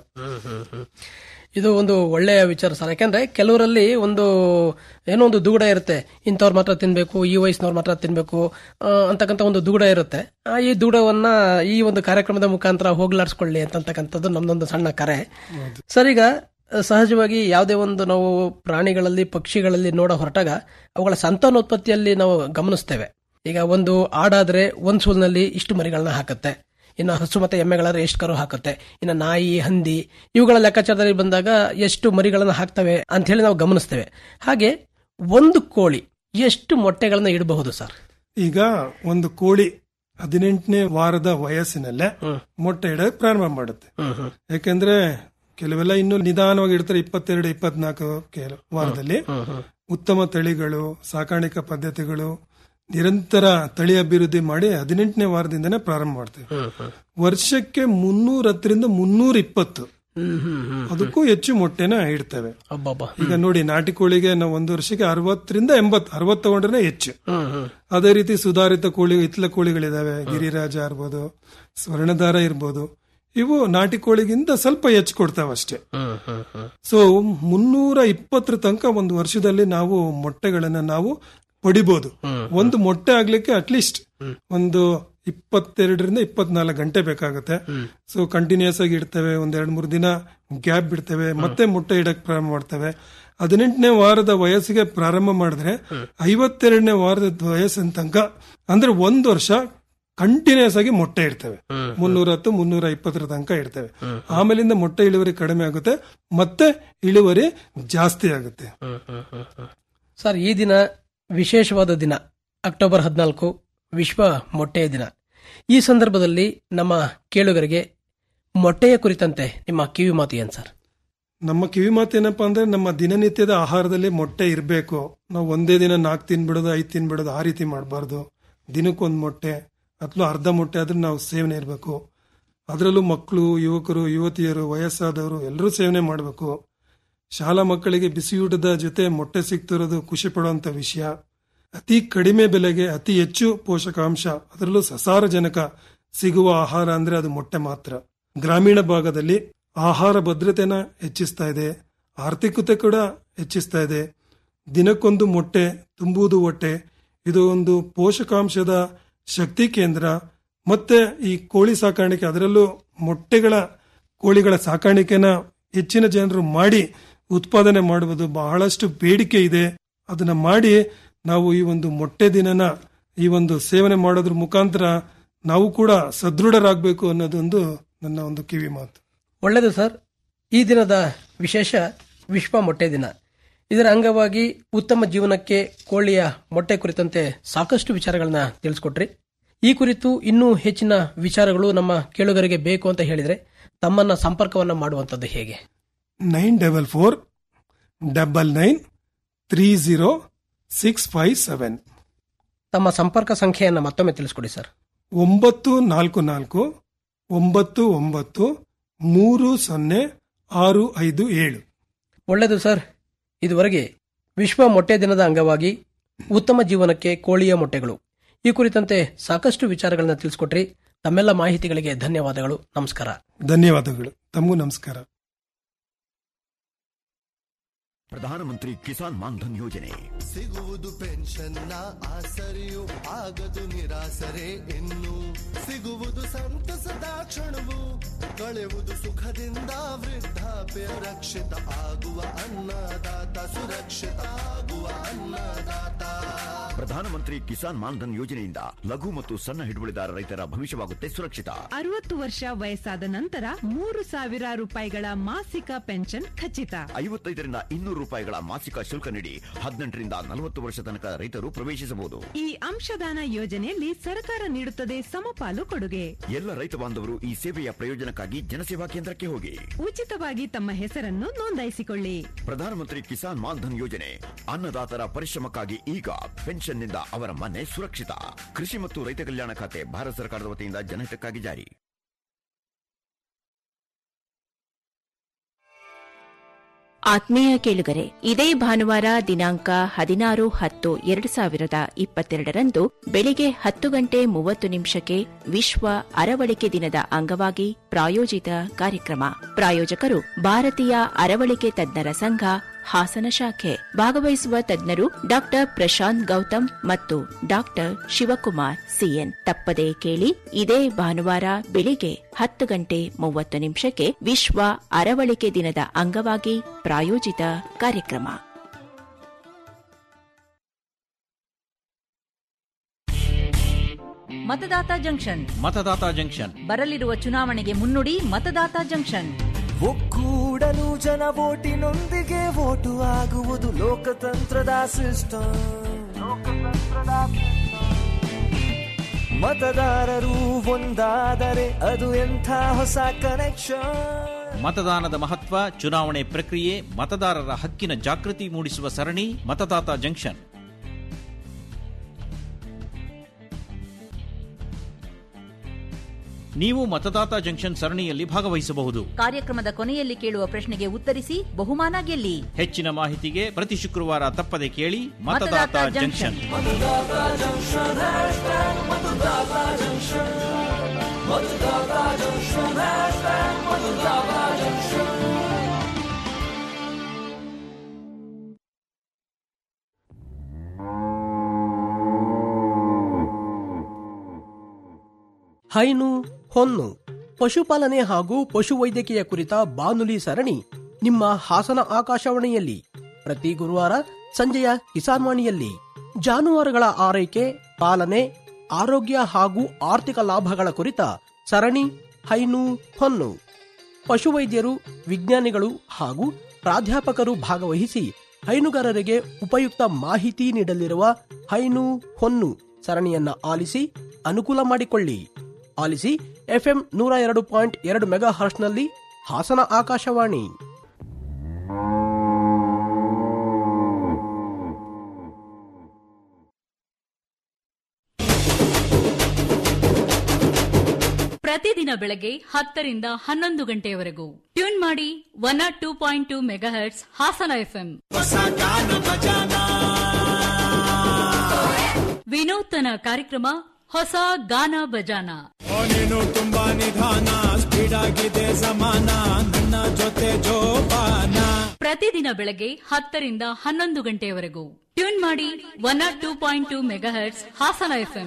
ಇದು ಒಂದು ಒಳ್ಳೆಯ ವಿಚಾರ ಸರ್ ಯಾಕಂದ್ರೆ ಕೆಲವರಲ್ಲಿ ಒಂದು ಏನೋ ಒಂದು ದುಗುಡ ಇರುತ್ತೆ ಇಂಥವ್ರು ಮಾತ್ರ ತಿನ್ಬೇಕು ಈ ವಯಸ್ಸಿನವ್ರು ಮಾತ್ರ ತಿನ್ಬೇಕು ಆ, ಅಂತಕ್ಕಂಥ ಒಂದು ದುಗುಡ ಇರುತ್ತೆ ಆ, ಈ ದುಗುಡವನ್ನ ಈ ಒಂದು ಕಾರ್ಯಕ್ರಮದ ಮುಖಾಂತರ ಹೋಗ್ಲಾಡ್ಸ್ಕೊಳ್ಳಿ ಅಂತಕ್ಕಂಥದ್ದು ನಮ್ದೊಂದು ಸಣ್ಣ ಕರೆ ಸರ್ ಈಗ ಸಹಜವಾಗಿ ಯಾವುದೇ ಒಂದು ನಾವು ಪ್ರಾಣಿಗಳಲ್ಲಿ ಪಕ್ಷಿಗಳಲ್ಲಿ ನೋಡ ಹೊರಟಾಗ ಅವುಗಳ ಸಂತಾನೋತ್ಪತ್ತಿಯಲ್ಲಿ ನಾವು ಗಮನಿಸ್ತೇವೆ ಈಗ ಒಂದು ಆಡಾದ್ರೆ ಒಂದ್ ಸೂಲ್ನಲ್ಲಿ ಇಷ್ಟು ಮರಿಗಳನ್ನ ಹಾಕುತ್ತೆ ಇನ್ನು ಹಸು ಮತ್ತೆ ಎಮ್ಮೆಗಳಾದ್ರೆ ಎಷ್ಟು ಕರು ಹಾಕುತ್ತೆ ಇನ್ನು ನಾಯಿ ಹಂದಿ ಇವುಗಳ ಲೆಕ್ಕಾಚಾರದಲ್ಲಿ ಬಂದಾಗ ಎಷ್ಟು ಮರಿಗಳನ್ನ ಹಾಕ್ತವೆ ಅಂತ ಹೇಳಿ ನಾವು ಗಮನಿಸ್ತೇವೆ ಹಾಗೆ ಒಂದು ಕೋಳಿ ಎಷ್ಟು ಮೊಟ್ಟೆಗಳನ್ನ ಇಡಬಹುದು ಸರ್ ಈಗ ಒಂದು ಕೋಳಿ ಹದಿನೆಂಟನೇ ವಾರದ ವಯಸ್ಸಿನಲ್ಲೇ ಮೊಟ್ಟೆ ಇಡೋಕೆ ಪ್ರಾರಂಭ ಮಾಡುತ್ತೆ ಯಾಕಂದ್ರೆ ಕೆಲವೆಲ್ಲ ಇನ್ನು ನಿಧಾನವಾಗಿ ಇಡ್ತಾರೆ ಇಪ್ಪತ್ತೆರಡು ಇಪ್ಪತ್ನಾಲ್ಕು ಕೆಲ ವಾರದಲ್ಲಿ ಉತ್ತಮ ತಳಿಗಳು ಸಾಕಾಣಿಕಾ ಪದ್ಧತಿಗಳು ನಿರಂತರ ತಳಿ ಅಭಿವೃದ್ಧಿ ಮಾಡಿ ಹದಿನೆಂಟನೇ ವಾರದಿಂದನೇ ಪ್ರಾರಂಭ ಮಾಡ್ತೇವೆ ವರ್ಷಕ್ಕೆ ಮುನ್ನೂರ ಹತ್ತರಿಂದ ಮುನ್ನೂರ ಇಪ್ಪತ್ತು ಅದಕ್ಕೂ ಹೆಚ್ಚು ಮೊಟ್ಟೆನ ಇಡ್ತೇವೆ ಅಬ್ಬಬ್ಬಾ ಈಗ ನೋಡಿ ನಾಟಿ ಕೋಳಿಗೆ ನಾವು ಒಂದು ವರ್ಷಕ್ಕೆ ಅರವತ್ತರಿಂದ ಎಂಬತ್ ಅರವತ್ ತಗೊಂಡ್ರೆ ಹೆಚ್ಚು ಅದೇ ರೀತಿ ಸುಧಾರಿತ ಕೋಳಿ ಇತ್ಲ ಕೋಳಿಗಳಿದಾವೆ ಗಿರಿರಾಜ ಇರ್ಬೋದು ಸ್ವರ್ಣದಾರ ಇರ್ಬೋದು ಇವು ನಾಟಿ ಕೋಳಿಗಿಂತ ಸ್ವಲ್ಪ ಹೆಚ್ಚು ಕೊಡ್ತಾವೆ ಅಷ್ಟೇ ಸೊ ಮುನ್ನೂರ ಇಪ್ಪತ್ತರ ತನಕ ಒಂದು ವರ್ಷದಲ್ಲಿ ನಾವು ಮೊಟ್ಟೆಗಳನ್ನ ನಾವು ಪಡಿಬಹುದು ಒಂದು ಮೊಟ್ಟೆ ಆಗ್ಲಿಕ್ಕೆ ಅಟ್ಲೀಸ್ಟ್ ಒಂದು ಇಪ್ಪತ್ತೆರಡರಿಂದ ಇಪ್ಪತ್ನಾಲ್ಕು ಗಂಟೆ ಬೇಕಾಗುತ್ತೆ ಸೊ ಕಂಟಿನ್ಯೂಸ್ ಆಗಿ ಇಡ್ತೇವೆ ಒಂದ್ ಎರಡ್ ಮೂರು ದಿನ ಗ್ಯಾಪ್ ಬಿಡ್ತೇವೆ ಮತ್ತೆ ಮೊಟ್ಟೆ ಇಡಕ್ ಪ್ರಾರಂಭ ಮಾಡ್ತೇವೆ ಹದಿನೆಂಟನೇ ವಾರದ ವಯಸ್ಸಿಗೆ ಪ್ರಾರಂಭ ಮಾಡಿದ್ರೆ ಐವತ್ತೆರಡನೇ ವಾರದ ವಯಸ್ಸಿನ ತನಕ ಅಂದ್ರೆ ಒಂದ್ ವರ್ಷ ಕಂಟಿನ್ಯೂಸ್ ಆಗಿ ಮೊಟ್ಟೆ ಇಡ್ತೇವೆ ಮುನ್ನೂರ ಹತ್ತು ಮುನ್ನೂರ ಇಪ್ಪತ್ತರ ತನಕ ಇಡ್ತೇವೆ ಆಮೇಲಿಂದ ಮೊಟ್ಟೆ ಇಳುವರಿ ಕಡಿಮೆ ಆಗುತ್ತೆ ಮತ್ತೆ ಇಳುವರಿ ಜಾಸ್ತಿ ಆಗುತ್ತೆ ಸರ್ ಈ ದಿನ ವಿಶೇಷವಾದ ದಿನ ಅಕ್ಟೋಬರ್ ಹದಿನಾಲ್ಕು ವಿಶ್ವ ಮೊಟ್ಟೆಯ ದಿನ ಈ ಸಂದರ್ಭದಲ್ಲಿ ನಮ್ಮ ಕೇಳುಗರಿಗೆ ಮೊಟ್ಟೆಯ ಕುರಿತಂತೆ ನಿಮ್ಮ ಕಿವಿ ಮಾತು ಏನ್ ಸರ್ ನಮ್ಮ ಕಿವಿ ಮಾತು ಏನಪ್ಪಾ ಅಂದ್ರೆ ನಮ್ಮ ದಿನನಿತ್ಯದ ಆಹಾರದಲ್ಲಿ ಮೊಟ್ಟೆ ಇರಬೇಕು ನಾವು ಒಂದೇ ದಿನ ನಾಲ್ಕು ತಿನ್ಬಿಡೋದು ಐದು ತಿನ್ಬಿಡೋದು ಆ ರೀತಿ ಮಾಡಬಾರ್ದು ದಿನಕ್ಕೊಂದು ಮೊಟ್ಟೆ ಅಥವಾ ಅರ್ಧ ಮೊಟ್ಟೆ ಆದ್ರೂ ನಾವು ಸೇವನೆ ಇರಬೇಕು ಅದರಲ್ಲೂ ಮಕ್ಕಳು ಯುವಕರು ಯುವತಿಯರು ವಯಸ್ಸಾದವರು ಎಲ್ಲರೂ ಸೇವನೆ ಮಾಡಬೇಕು ಶಾಲಾ ಮಕ್ಕಳಿಗೆ ಬಿಸಿಯೂಟದ ಜೊತೆ ಮೊಟ್ಟೆ ಸಿಗ್ತಿರೋದು ಖುಷಿ ಪಡುವಂತ ವಿಷಯ ಅತಿ ಕಡಿಮೆ ಬೆಲೆಗೆ ಅತಿ ಹೆಚ್ಚು ಪೋಷಕಾಂಶ ಅದರಲ್ಲೂ ಸಸಾರಜನಕ ಸಿಗುವ ಆಹಾರ ಅಂದ್ರೆ ಅದು ಮೊಟ್ಟೆ ಮಾತ್ರ ಗ್ರಾಮೀಣ ಭಾಗದಲ್ಲಿ ಆಹಾರ ಭದ್ರತೆನ ಹೆಚ್ಚಿಸ್ತಾ ಇದೆ ಆರ್ಥಿಕತೆ ಕೂಡ ಹೆಚ್ಚಿಸ್ತಾ ಇದೆ ದಿನಕ್ಕೊಂದು ಮೊಟ್ಟೆ ತುಂಬುವುದು ಹೊಟ್ಟೆ ಇದು ಒಂದು ಪೋಷಕಾಂಶದ ಶಕ್ತಿ ಕೇಂದ್ರ ಮತ್ತೆ ಈ ಕೋಳಿ ಸಾಕಾಣಿಕೆ ಅದರಲ್ಲೂ ಮೊಟ್ಟೆಗಳ ಕೋಳಿಗಳ ಸಾಕಾಣಿಕೆನ ಹೆಚ್ಚಿನ ಜನರು ಮಾಡಿ ಉತ್ಪಾದನೆ ಮಾಡುವುದು ಬಹಳಷ್ಟು ಬೇಡಿಕೆ ಇದೆ ಅದನ್ನ ಮಾಡಿ ನಾವು ಈ ಒಂದು ಮೊಟ್ಟೆ ದಿನನ ಈ ಒಂದು ಸೇವನೆ ಮಾಡೋದ್ರ ಮುಖಾಂತರ ನಾವು ಕೂಡ ಸದೃಢರಾಗಬೇಕು ಅನ್ನೋದೊಂದು ನನ್ನ ಒಂದು ಕಿವಿ ಮಾತು ಒಳ್ಳೆಯದು ಸರ್ ಈ ದಿನದ ವಿಶೇಷ ವಿಶ್ವ ಮೊಟ್ಟೆ ದಿನ ಇದರ ಅಂಗವಾಗಿ ಉತ್ತಮ ಜೀವನಕ್ಕೆ ಕೋಳಿಯ ಮೊಟ್ಟೆ ಕುರಿತಂತೆ ಸಾಕಷ್ಟು ವಿಚಾರಗಳನ್ನ ತಿಳಿಸ್ಕೊಟ್ರಿ ಈ ಕುರಿತು ಇನ್ನೂ ಹೆಚ್ಚಿನ ವಿಚಾರಗಳು ನಮ್ಮ ಕೇಳುಗರಿಗೆ ಬೇಕು ಅಂತ ಹೇಳಿದ್ರೆ ತಮ್ಮನ್ನ ಸಂಪರ್ಕವನ್ನ ಮಾಡುವಂತದ್ದು ಹೇಗೆ nine double four double nine three zero six five seven ತಮ್ಮ ಸಂಪರ್ಕ ಸಂಖ್ಯೆಯನ್ನ ಮತ್ತೊಮ್ಮೆ ತಿಳಿಸ್ಕೊಡಿ ಸರ್ ಒಂಬತ್ತು ನಾಲ್ಕು ನಾಲ್ಕು ಒಂಬತ್ತು ಒಂಬತ್ತು ಮೂರು ಸೊನ್ನೆ ಆರು ಐದು ಏಳು ಒಳ್ಳೆಯದು ಸರ್ ಇದುವರೆಗೆ ವಿಶ್ವ ಮೊಟ್ಟೆ ದಿನದ ಅಂಗವಾಗಿ ಉತ್ತಮ ಜೀವನಕ್ಕೆ ಕೋಳಿಯ ಮೊಟ್ಟೆಗಳು ಈ ಕುರಿತಂತೆ ಸಾಕಷ್ಟು ವಿಚಾರಗಳನ್ನ ತಿಳಿಸ್ಕೊಟ್ರಿ ತಮ್ಮೆಲ್ಲ ಮಾಹಿತಿಗಳಿಗೆ ಧನ್ಯವಾದಗಳು ನಮಸ್ಕಾರ ಧನ್ಯವಾದಗಳು ತಮಗೂ ನಮಸ್ಕಾರ ಪ್ರಧಾನಮಂತ್ರಿ ಕಿಸಾನ್ ಮಾನ್ಧನ್ ಯೋಜನೆ ಸಿಗುವುದು ಪೆನ್ಷನ್ನ ಆಸರೆಯು ಆಗದು ನಿರಾಸರೆ ಇನ್ನು ಸಿಗುವುದು ಸಂತಸದ ಕ್ಷಣವು ಕಳೆಯುವುದು ಸುಖದಿಂದ ವೃದ್ಧಾಪ್ಯ ರಕ್ಷಿತ ಆಗುವ ಅನ್ನದಾತ ಸುರಕ್ಷಿತ ಆಗುವ ಅನ್ನದಾತ ಪ್ರಧಾನಮಂತ್ರಿ ಕಿಸಾನ್ ಮಾನ್ಧನ್ ಯೋಜನೆಯಿಂದ ಲಘು ಮತ್ತು ಸಣ್ಣ ಹಿಡುವಳಿದಾರ ರೈತರ ಭವಿಷ್ಯವಾಗುತ್ತೆ ಸುರಕ್ಷಿತ ಅರವತ್ತು ವರ್ಷ ವಯಸ್ಸಾದ ನಂತರ ಮೂರು ಸಾವಿರ ರೂಪಾಯಿಗಳ ಮಾಸಿಕ ಪೆನ್ಷನ್ ಖಚಿತ ಐವತ್ತೈದರಿಂದ ಇನ್ನೂರು ರೂಪಾಯಿಗಳ ಮಾಸಿಕ ಶುಲ್ಕ ನೀಡಿ ಹದಿನೆಂಟರಿಂದ ನಲವತ್ತು ವರ್ಷ ತನಕ ರೈತರು ಪ್ರವೇಶಿಸಬಹುದು ಈ ಅಂಶದಾನ ಯೋಜನೆಯಲ್ಲಿ ಸರ್ಕಾರ ನೀಡುತ್ತದೆ ಸಮಪಾಲು ಕೊಡುಗೆ ಎಲ್ಲ ರೈತ ಬಾಂಧವರು ಈ ಸೇವೆಯ ಪ್ರಯೋಜನಕ್ಕಾಗಿ ಜನಸೇವಾ ಕೇಂದ್ರಕ್ಕೆ ಹೋಗಿ ಉಚಿತವಾಗಿ ತಮ್ಮ ಹೆಸರನ್ನು ನೋಂದಾಯಿಸಿಕೊಳ್ಳಿ ಪ್ರಧಾನಮಂತ್ರಿ ಕಿಸಾನ್ ಮಾನ್ಧನ್ ಯೋಜನೆ ಅನ್ನದಾತರ ಪರಿಶ್ರಮಕ್ಕಾಗಿ ಈಗ ಪೆನ್ಷನ್ನಿಂದ ಅವರ ಮನೆ ಸುರಕ್ಷಿತ ಕೃಷಿ ಮತ್ತು ರೈತ ಕಲ್ಯಾಣ ಖಾತೆ ಭಾರತ ಸರ್ಕಾರದ ವತಿಯಿಂದ ಜನಹಿತಕ್ಕಾಗಿ ಜಾರಿ ಆತ್ಮೀಯ ಕೇಳುಗರೆ ಇದೇ ಭಾನುವಾರ ದಿನಾಂಕ ಹದಿನಾರು ಹತ್ತು ಎರಡು ಸಾವಿರದ ಇಪ್ಪತ್ತೆರಡರಂದು ಬೆಳಿಗ್ಗೆ ಹತ್ತು ಗಂಟೆ ಮೂವತ್ತು ನಿಮಿಷಕ್ಕೆ ವಿಶ್ವ ಅರವಳಿಕೆ ದಿನದ ಅಂಗವಾಗಿ ಪ್ರಾಯೋಜಿತ ಕಾರ್ಯಕ್ರಮ ಪ್ರಾಯೋಜಕರು ಭಾರತೀಯ ಅರವಳಿಕೆ ತಜ್ಞರ ಸಂಘ ಹಾಸನ ಶಾಖೆ ಭಾಗವಹಿಸುವ ತಜ್ಞರು ಡಾಕ್ಟರ್ ಪ್ರಶಾಂತ್ ಗೌತಮ್ ಮತ್ತು ಡಾಕ್ಟರ್ ಶಿವಕುಮಾರ್ ಸಿಎನ್ ತಪ್ಪದೇ ಕೇಳಿ ಇದೇ ಭಾನುವಾರ ಬೆಳಿಗ್ಗೆ ಹತ್ತು ಗಂಟೆ ಮೂವತ್ತು ನಿಮಿಷಕ್ಕೆ ವಿಶ್ವ ಅರವಳಿಕೆ ದಿನದ ಅಂಗವಾಗಿ ಪ್ರಾಯೋಜಿತ ಕಾರ್ಯಕ್ರಮ ಮತದಾತ ಜಂಕ್ಷನ್ ಮತದಾತ ಜಂಕ್ಷನ್ ಬರಲಿರುವ ಚುನಾವಣೆಗೆ ಮುನ್ನುಡಿ ಮತದಾತ ಜಂಕ್ಷನ್ ಒಕ್ಕೂಡಲು ಜನ ವೋಟಿನೊಂದಿಗೆ ವೋಟು ಆಗುವುದು ಲೋಕತಂತ್ರದ ಸಿಸ್ಟಮ್ ಮತದಾರರು ಒಂದಾದರೆ ಅದು ಎಂಥ ಹೊಸ ಕನೆಕ್ಷನ್ ಮತದಾನದ ಮಹತ್ವ ಚುನಾವಣೆ ಪ್ರಕ್ರಿಯೆ ಮತದಾರರ ಹಕ್ಕಿನ ಜಾಗೃತಿ ಮೂಡಿಸುವ ಸರಣಿ ಮತದಾತ ಜಂಕ್ಷನ್ ನೀವು ಮತದಾತ ಜಂಕ್ಷನ್ ಸರಣಿಯಲ್ಲಿ ಭಾಗವಹಿಸಬಹುದು ಕಾರ್ಯಕ್ರಮದ ಕೊನೆಯಲ್ಲಿ ಕೇಳುವ ಪ್ರಶ್ನೆಗೆ ಉತ್ತರಿಸಿ ಬಹುಮಾನ ಗೆಲ್ಲಿ ಹೆಚ್ಚಿನ ಮಾಹಿತಿಗೆ ಪ್ರತಿ ಶುಕ್ರವಾರ ತಪ್ಪದೆ ಕೇಳಿ Matadata Matadata junction Matadata junction hashtag Matadata junction Matadata junction hashtag Matadata junction ಹೈನು ಹೊನ್ನು ಪಶುಪಾಲನೆ ಹಾಗೂ ಪಶುವೈದ್ಯಕೀಯ ಕುರಿತ ಬಾನುಲಿ ಸರಣಿ ನಿಮ್ಮ ಹಾಸನ ಆಕಾಶವಾಣಿಯಲ್ಲಿ ಪ್ರತಿ ಗುರುವಾರ ಸಂಜೆಯ ಕಿಸಾನ್ವಾಣಿಯಲ್ಲಿ ಜಾನುವಾರುಗಳ ಆರೈಕೆ ಪಾಲನೆ ಆರೋಗ್ಯ ಹಾಗೂ ಆರ್ಥಿಕ ಲಾಭಗಳ ಕುರಿತ ಸರಣಿ ಹೈನು ಹೊನ್ನು ಪಶುವೈದ್ಯರು ವಿಜ್ಞಾನಿಗಳು ಹಾಗೂ ಪ್ರಾಧ್ಯಾಪಕರು ಭಾಗವಹಿಸಿ ಹೈನುಗಾರರಿಗೆ ಉಪಯುಕ್ತ ಮಾಹಿತಿ ನೀಡಲಿರುವ ಹೈನು ಹೊನ್ನು ಸರಣಿಯನ್ನ ಆಲಿಸಿ ಅನುಕೂಲ ಮಾಡಿಕೊಳ್ಳಿ ಆಲಿಸಿ ಎಫ್ಎಂ ನೂರ ಎರಡು ಪಾಯಿಂಟ್ ಎರಡು ಮೆಗಾ ಹರ್ಷ್ನಲ್ಲಿ ಹಾಸನ ಆಕಾಶವಾಣಿ ಪ್ರತಿದಿನ ಬೆಳಗ್ಗೆ ಹತ್ತರಿಂದ ಹನ್ನೊಂದು ಗಂಟೆಯವರೆಗೂ ಟ್ಯೂನ್ ಮಾಡಿ one naught two point two megahertz Hassan FM ವಿನೂತನ ಕಾರ್ಯಕ್ರಮ ಹೊಸ ಗಾನ ಬಜಾನ ನೀನು ತುಂಬಾ ನಿಧಾನ ಸ್ಪೀಡ್ ಆಗಿದೆ ಸಮಾನ ನನ್ನ ಜೊತೆ ಜೋಪಾನ ಪ್ರತಿದಿನ ಬೆಳಗ್ಗೆ ಹತ್ತರಿಂದ ಹನ್ನೊಂದು ಗಂಟೆಯವರೆಗೂ ಟ್ಯೂನ್ ಮಾಡಿ one naught two point two megahertz Hassan FM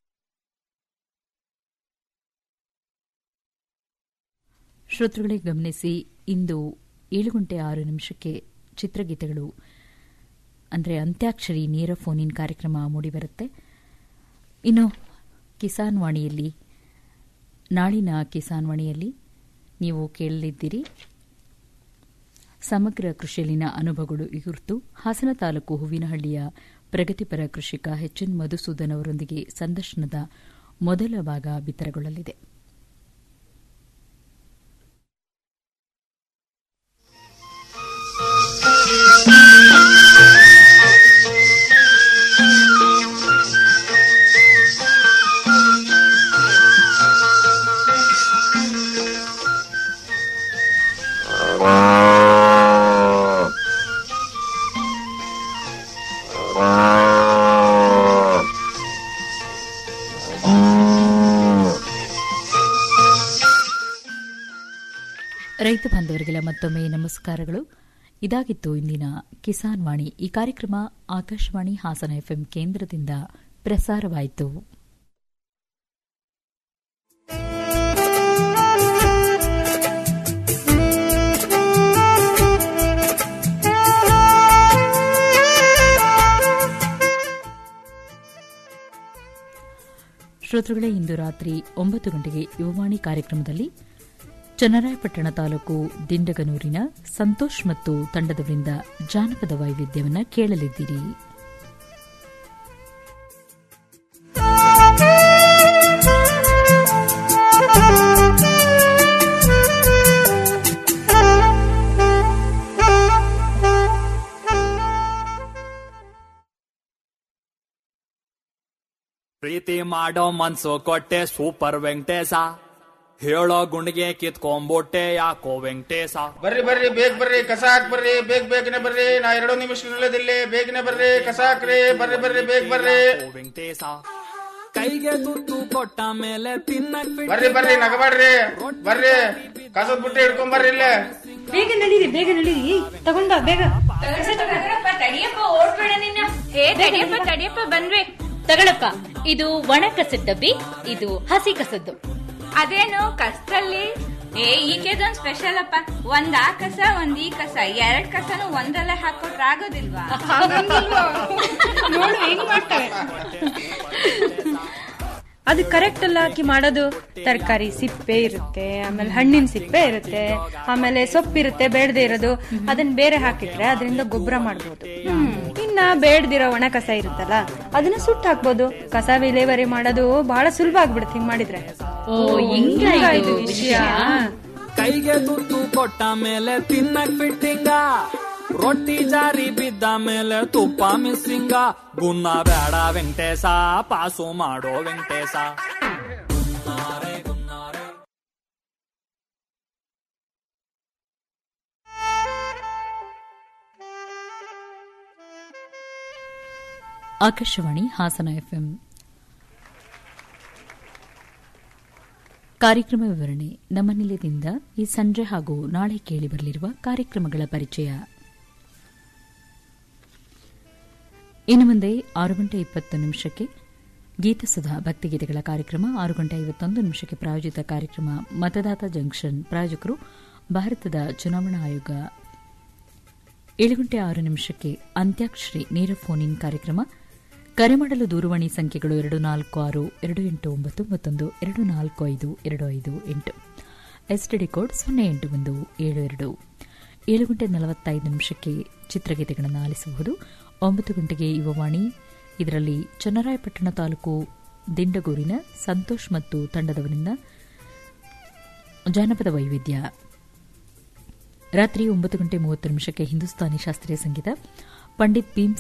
ಶ್ರೋತೃಗಳೇ ಗಮನಿಸಿ ಇಂದು ಏಳು ಗಂಟೆ ಆರು ನಿಮಿಷಕ್ಕೆ ಚಿತ್ರಗೀತೆಗಳು ಅಂದರೆ ಅಂತ್ಯಾಕ್ಷರಿ ನೇರ ಫೋನ್ ಇನ್ ಕಾರ್ಯಕ್ರಮ ಮೂಡಿಬರುತ್ತೆ ಇನ್ನು ಕಿಸಾನ್ ವಾಣಿಯಲ್ಲಿ ನಾಳಿನ ಕಿಸಾನ್ ವಾಣಿಯಲ್ಲಿ ನೀವು ಕೇಳಲಿದ್ದೀರಿ ಸಮಗ್ರ ಕೃಷಿಯಲ್ಲಿನ ಅನುಭವಗಳು ಈ ಕುರಿತು ಹಾಸನ ತಾಲೂಕು ಹೂವಿನಹಳ್ಳಿಯ ಪ್ರಗತಿಪರ ಕೃಷಿಕ ಎಚ್ ಎನ್ ಮಧುಸೂದನ್ ಅವರೊಂದಿಗೆ ಸಂದರ್ಶನದ ಮೊದಲ ಭಾಗ ಬಿತ್ತರಗೊಳ್ಳಲಿದೆ ರೈತ ಬಾಂಧವರಿಗೆಲ್ಲ ಮತ್ತೊಮ್ಮೆ ನಮಸ್ಕಾರಗಳು ಇದಾಗಿತ್ತು ಇಂದಿನ ಕಿಸಾನ್ ವಾಣಿ ಈ ಕಾರ್ಯಕ್ರಮ ಆಕಾಶವಾಣಿ ಹಾಸನ ಎಫ್ಎಂ ಕೇಂದ್ರದಿಂದ ಪ್ರಸಾರವಾಯಿತು ಶ್ರೋತೃಗಳೇ ಇಂದು ರಾತ್ರಿ ಒಂಬತ್ತು ಗಂಟೆಗೆ ಯುವವಾಣಿ ಕಾರ್ಯಕ್ರಮದಲ್ಲಿ ಚನ್ನರಾಯಪಟ್ಟಣ ತಾಲೂಕು ದಿಂಡಗನೂರಿನ ಸಂತೋಷ್ ಮತ್ತು ತಂಡದವರಿಂದ ಜಾನಪದ ವೈವಿಧ್ಯವನ್ನು ಕೇಳಲಿದ್ದೀರಿ ಪ್ರೀತಿ ಮಾಡೋ ಮನ್ಸು ಕೊಟ್ಟೆ ಸೂಪರ್ ವೆಂಕಟೇಶ ಹೇಳೋ ಗುಂಡಿಗೆ ಕಿತ್ಕೊಂಡ್ಬಿಟ್ಟೆ ಯಾಕೋ ವೆಂಕಟೇಶ ಬರ್ರಿ ಬರ್ರಿ ಬೇಗ ಬರ್ರಿ ಕಸ ಹಾಕ್ ಬರ್ರಿ ಬೇಗ ಬೇಗನೆ ಬರ್ರಿ ನಾ ಎರಡು ನಿಮಿಷದಲ್ಲಿದ್ದಿಲ್ಲಿ ಬೇಗನೆ ಬರ್ರಿ ಕಸ ಹಾಕ್ರಿ ಬರ್ರಿ ಬರ್ರಿ ಬೇಗ ಬರ್ರಿ ವೆಂಕಟೇಶ ಕೈಗೆ ತುತ್ತು ಕೊಟ್ಟ ಮೇಲೆ ತಿನ್ನಕ್ ಬಿಟ್ಟು ಬರ್ರಿ ಬರ್ರಿ ನಗಬೇಡ್ರಿ ಬರ್ರಿ ಕಸದ ಬುಟ್ಟಿ ಹಿಡ್ಕೊಂಡ್ ಬರ್ರಿ ಇಲ್ಲೇ ಬೇಗ ನಡೀರಿ ಬೇಗ ನಡೀರಿ ತಗೊಂಡ ಬೇಗ ತಡಿಯಪ್ಪ ಓಡ್ಬೇಡ ನಿನ್ನ ಹೇ ತಡಿಯಪ್ಪ ತಡಿಯಪ್ಪ ಬನ್ರಿ ತಗಳಪ್ಪ ಇದು ಒಣ ಕಸದ ಡಬ್ಬಿ ಇದು ಹಸಿ ಕಸದ್ದು ಅದೇನು ಕಷ್ಟಲ್ಲಿ ಏ ಈಕೆದೊಂದ್ ಸ್ಪೆಷಲ್ ಅಪ್ಪ ಒಂದ್ ಆ ಕಸ ಒಂದ್ ಈ ಕಸ ಎರಡ್ ಕಸನು ಒಂದಲ್ಲೇ ಹಾಕೊಟ್ರ ಆಗೋದಿಲ್ವಾ ನೋಡು ಹೆಂಗ್ ಮಾಡ್ತಾರೆ ಅದು ಕರೆಕ್ಟ್ ಅಲ್ಲ ಆಕಿ ಮಾಡೋದು ತರಕಾರಿ ಸಿಪ್ಪೆ ಇರುತ್ತೆ ಆಮೇಲೆ ಹಣ್ಣಿನ ಸಿಪ್ಪೆ ಇರುತ್ತೆ ಆಮೇಲೆ ಸೊಪ್ಪಿರುತ್ತೆ ಬೇಡದೆ ಇರೋದು ಅದನ್ನ ಬೇರೆ ಹಾಕಿಟ್ರೆ ಅದರಿಂದ ಗೊಬ್ಬರ ಮಾಡ್ಬೋದು ಇನ್ನ ಬೇಡದಿರೋ ಒಣ ಕಸ ಇರುತ್ತಲ್ಲ ಅದನ್ನ ಸುಟ್ಟು ಹಾಕ್ಬೋದು ಕಸ ವಿಲೇವರಿ ಮಾಡೋದು ಬಹಳ ಸುಲಭ ಆಗ್ಬಿಡುತ್ತೆ ಹಿಂಗ್ ಮಾಡಿದ್ರೆ ಓ, ಹಿಂಗ ಹಿಂಗ ಇದು ಇದು ವಿಷಯ ಕೈಗೆ ತುತ್ತು ಕೊಟ್ಟ ಮೇಲೆ ತಿನ್ನಕ್ ಬಿಟ್ಟಿಂಗ ರೊಟ್ಟಿ ಜಾರಿ ಬಿದ್ದ ಮೇಲೆ ತುಪ್ಪ ಮಿಸ್ಸಿಂಗ ಗುನ್ನ ಬೇಡ ವೆಂಕಟೇಶ ಪಾಸು ಮಾಡೋ ವೆಂಕಟೇಶ ಆಕಾಶವಾಣಿ ಹಾಸನ ಎಫ್ಎಂ ಕಾರ್ಯಕ್ರಮ ವಿವರಣೆ ನಮ್ಮ ನಿಲಯದಿಂದ ಈ ಸಂಜೆ ಹಾಗೂ ನಾಳೆ ಕೇಳಿಬರಲಿರುವ ಕಾರ್ಯಕ್ರಮಗಳ ಪರಿಚಯ ಇನ್ನು ಮುಂದೆ ಆರು ಗಂಟೆ ಇಪ್ಪತ್ತು ನಿಮಿಷಕ್ಕೆ ಗೀತಸುಧಾ ಭಕ್ತಿಗೀತೆಗಳ ಕಾರ್ಯಕ್ರಮ ಆರು ಗಂಟೆ ಐವತ್ತೊಂದು ನಿಮಿಷಕ್ಕೆ ಪ್ರಾಯೋಜಿತ ಕಾರ್ಯಕ್ರಮ ಮತದಾತ ಜಂಕ್ಷನ್ ಪ್ರಾಯೋಜಕರು ಭಾರತದ ಚುನಾವಣಾ ಆಯೋಗ ಏಳು ಗಂಟೆ ಆರು ನಿಮಿಷಕ್ಕೆ ಅಂತ್ಯಾಕ್ಷರಿ ನೇರ ಫೋನ್ ಇನ್ ಕಾರ್ಯಕ್ರಮ ಕರೆ ಮಾಡಲು ದೂರವಾಣಿ ಸಂಖ್ಯೆಗಳು ಎರಡು ನಾಲ್ಕು ಆರು ಎರಡು ಎಂಟು ಒಂಬತ್ತು ಮತ್ತೊಂದು ಎರಡು ನಾಲ್ಕು ಐದು ಎರಡು ಐದು ಎಂಟು ಎಸ್ಟಿಡಿ ಕೋಡ್ ಸೊನ್ನೆ ಎಂಟು ಒಂದು ಏಳು ಎರಡು ಏಳು ಗಂಟೆ ನಲವತ್ತೈದು ನಿಮಿಷಕ್ಕೆ ಚಿತ್ರಗೀತೆಗಳನ್ನು ಆಲಿಸಬಹುದು ಒಂಬತ್ತು ಗಂಟೆಗೆ ಯುವವಾಣಿ ಇದರಲ್ಲಿ ಚನ್ನರಾಯಪಟ್ಟಣ ತಾಲೂಕು ದಿಂಡಗೂರಿನ ಸಂತೋಷ್ ಮತ್ತು ತಂಡದವರಿಂದ ಜಾನಪದ ವೈವಿಧ್ಯ ರಾತ್ರಿ ಒಂಬತ್ತು ಗಂಟೆ ಮೂವತ್ತು ನಿಮಿಷಕ್ಕೆ ಹಿಂದೂಸ್ತಾನಿ ಶಾಸ್ತ್ರೀಯ ಸಂಗೀತ ಪಂಡಿತ್ ಭೀಮ್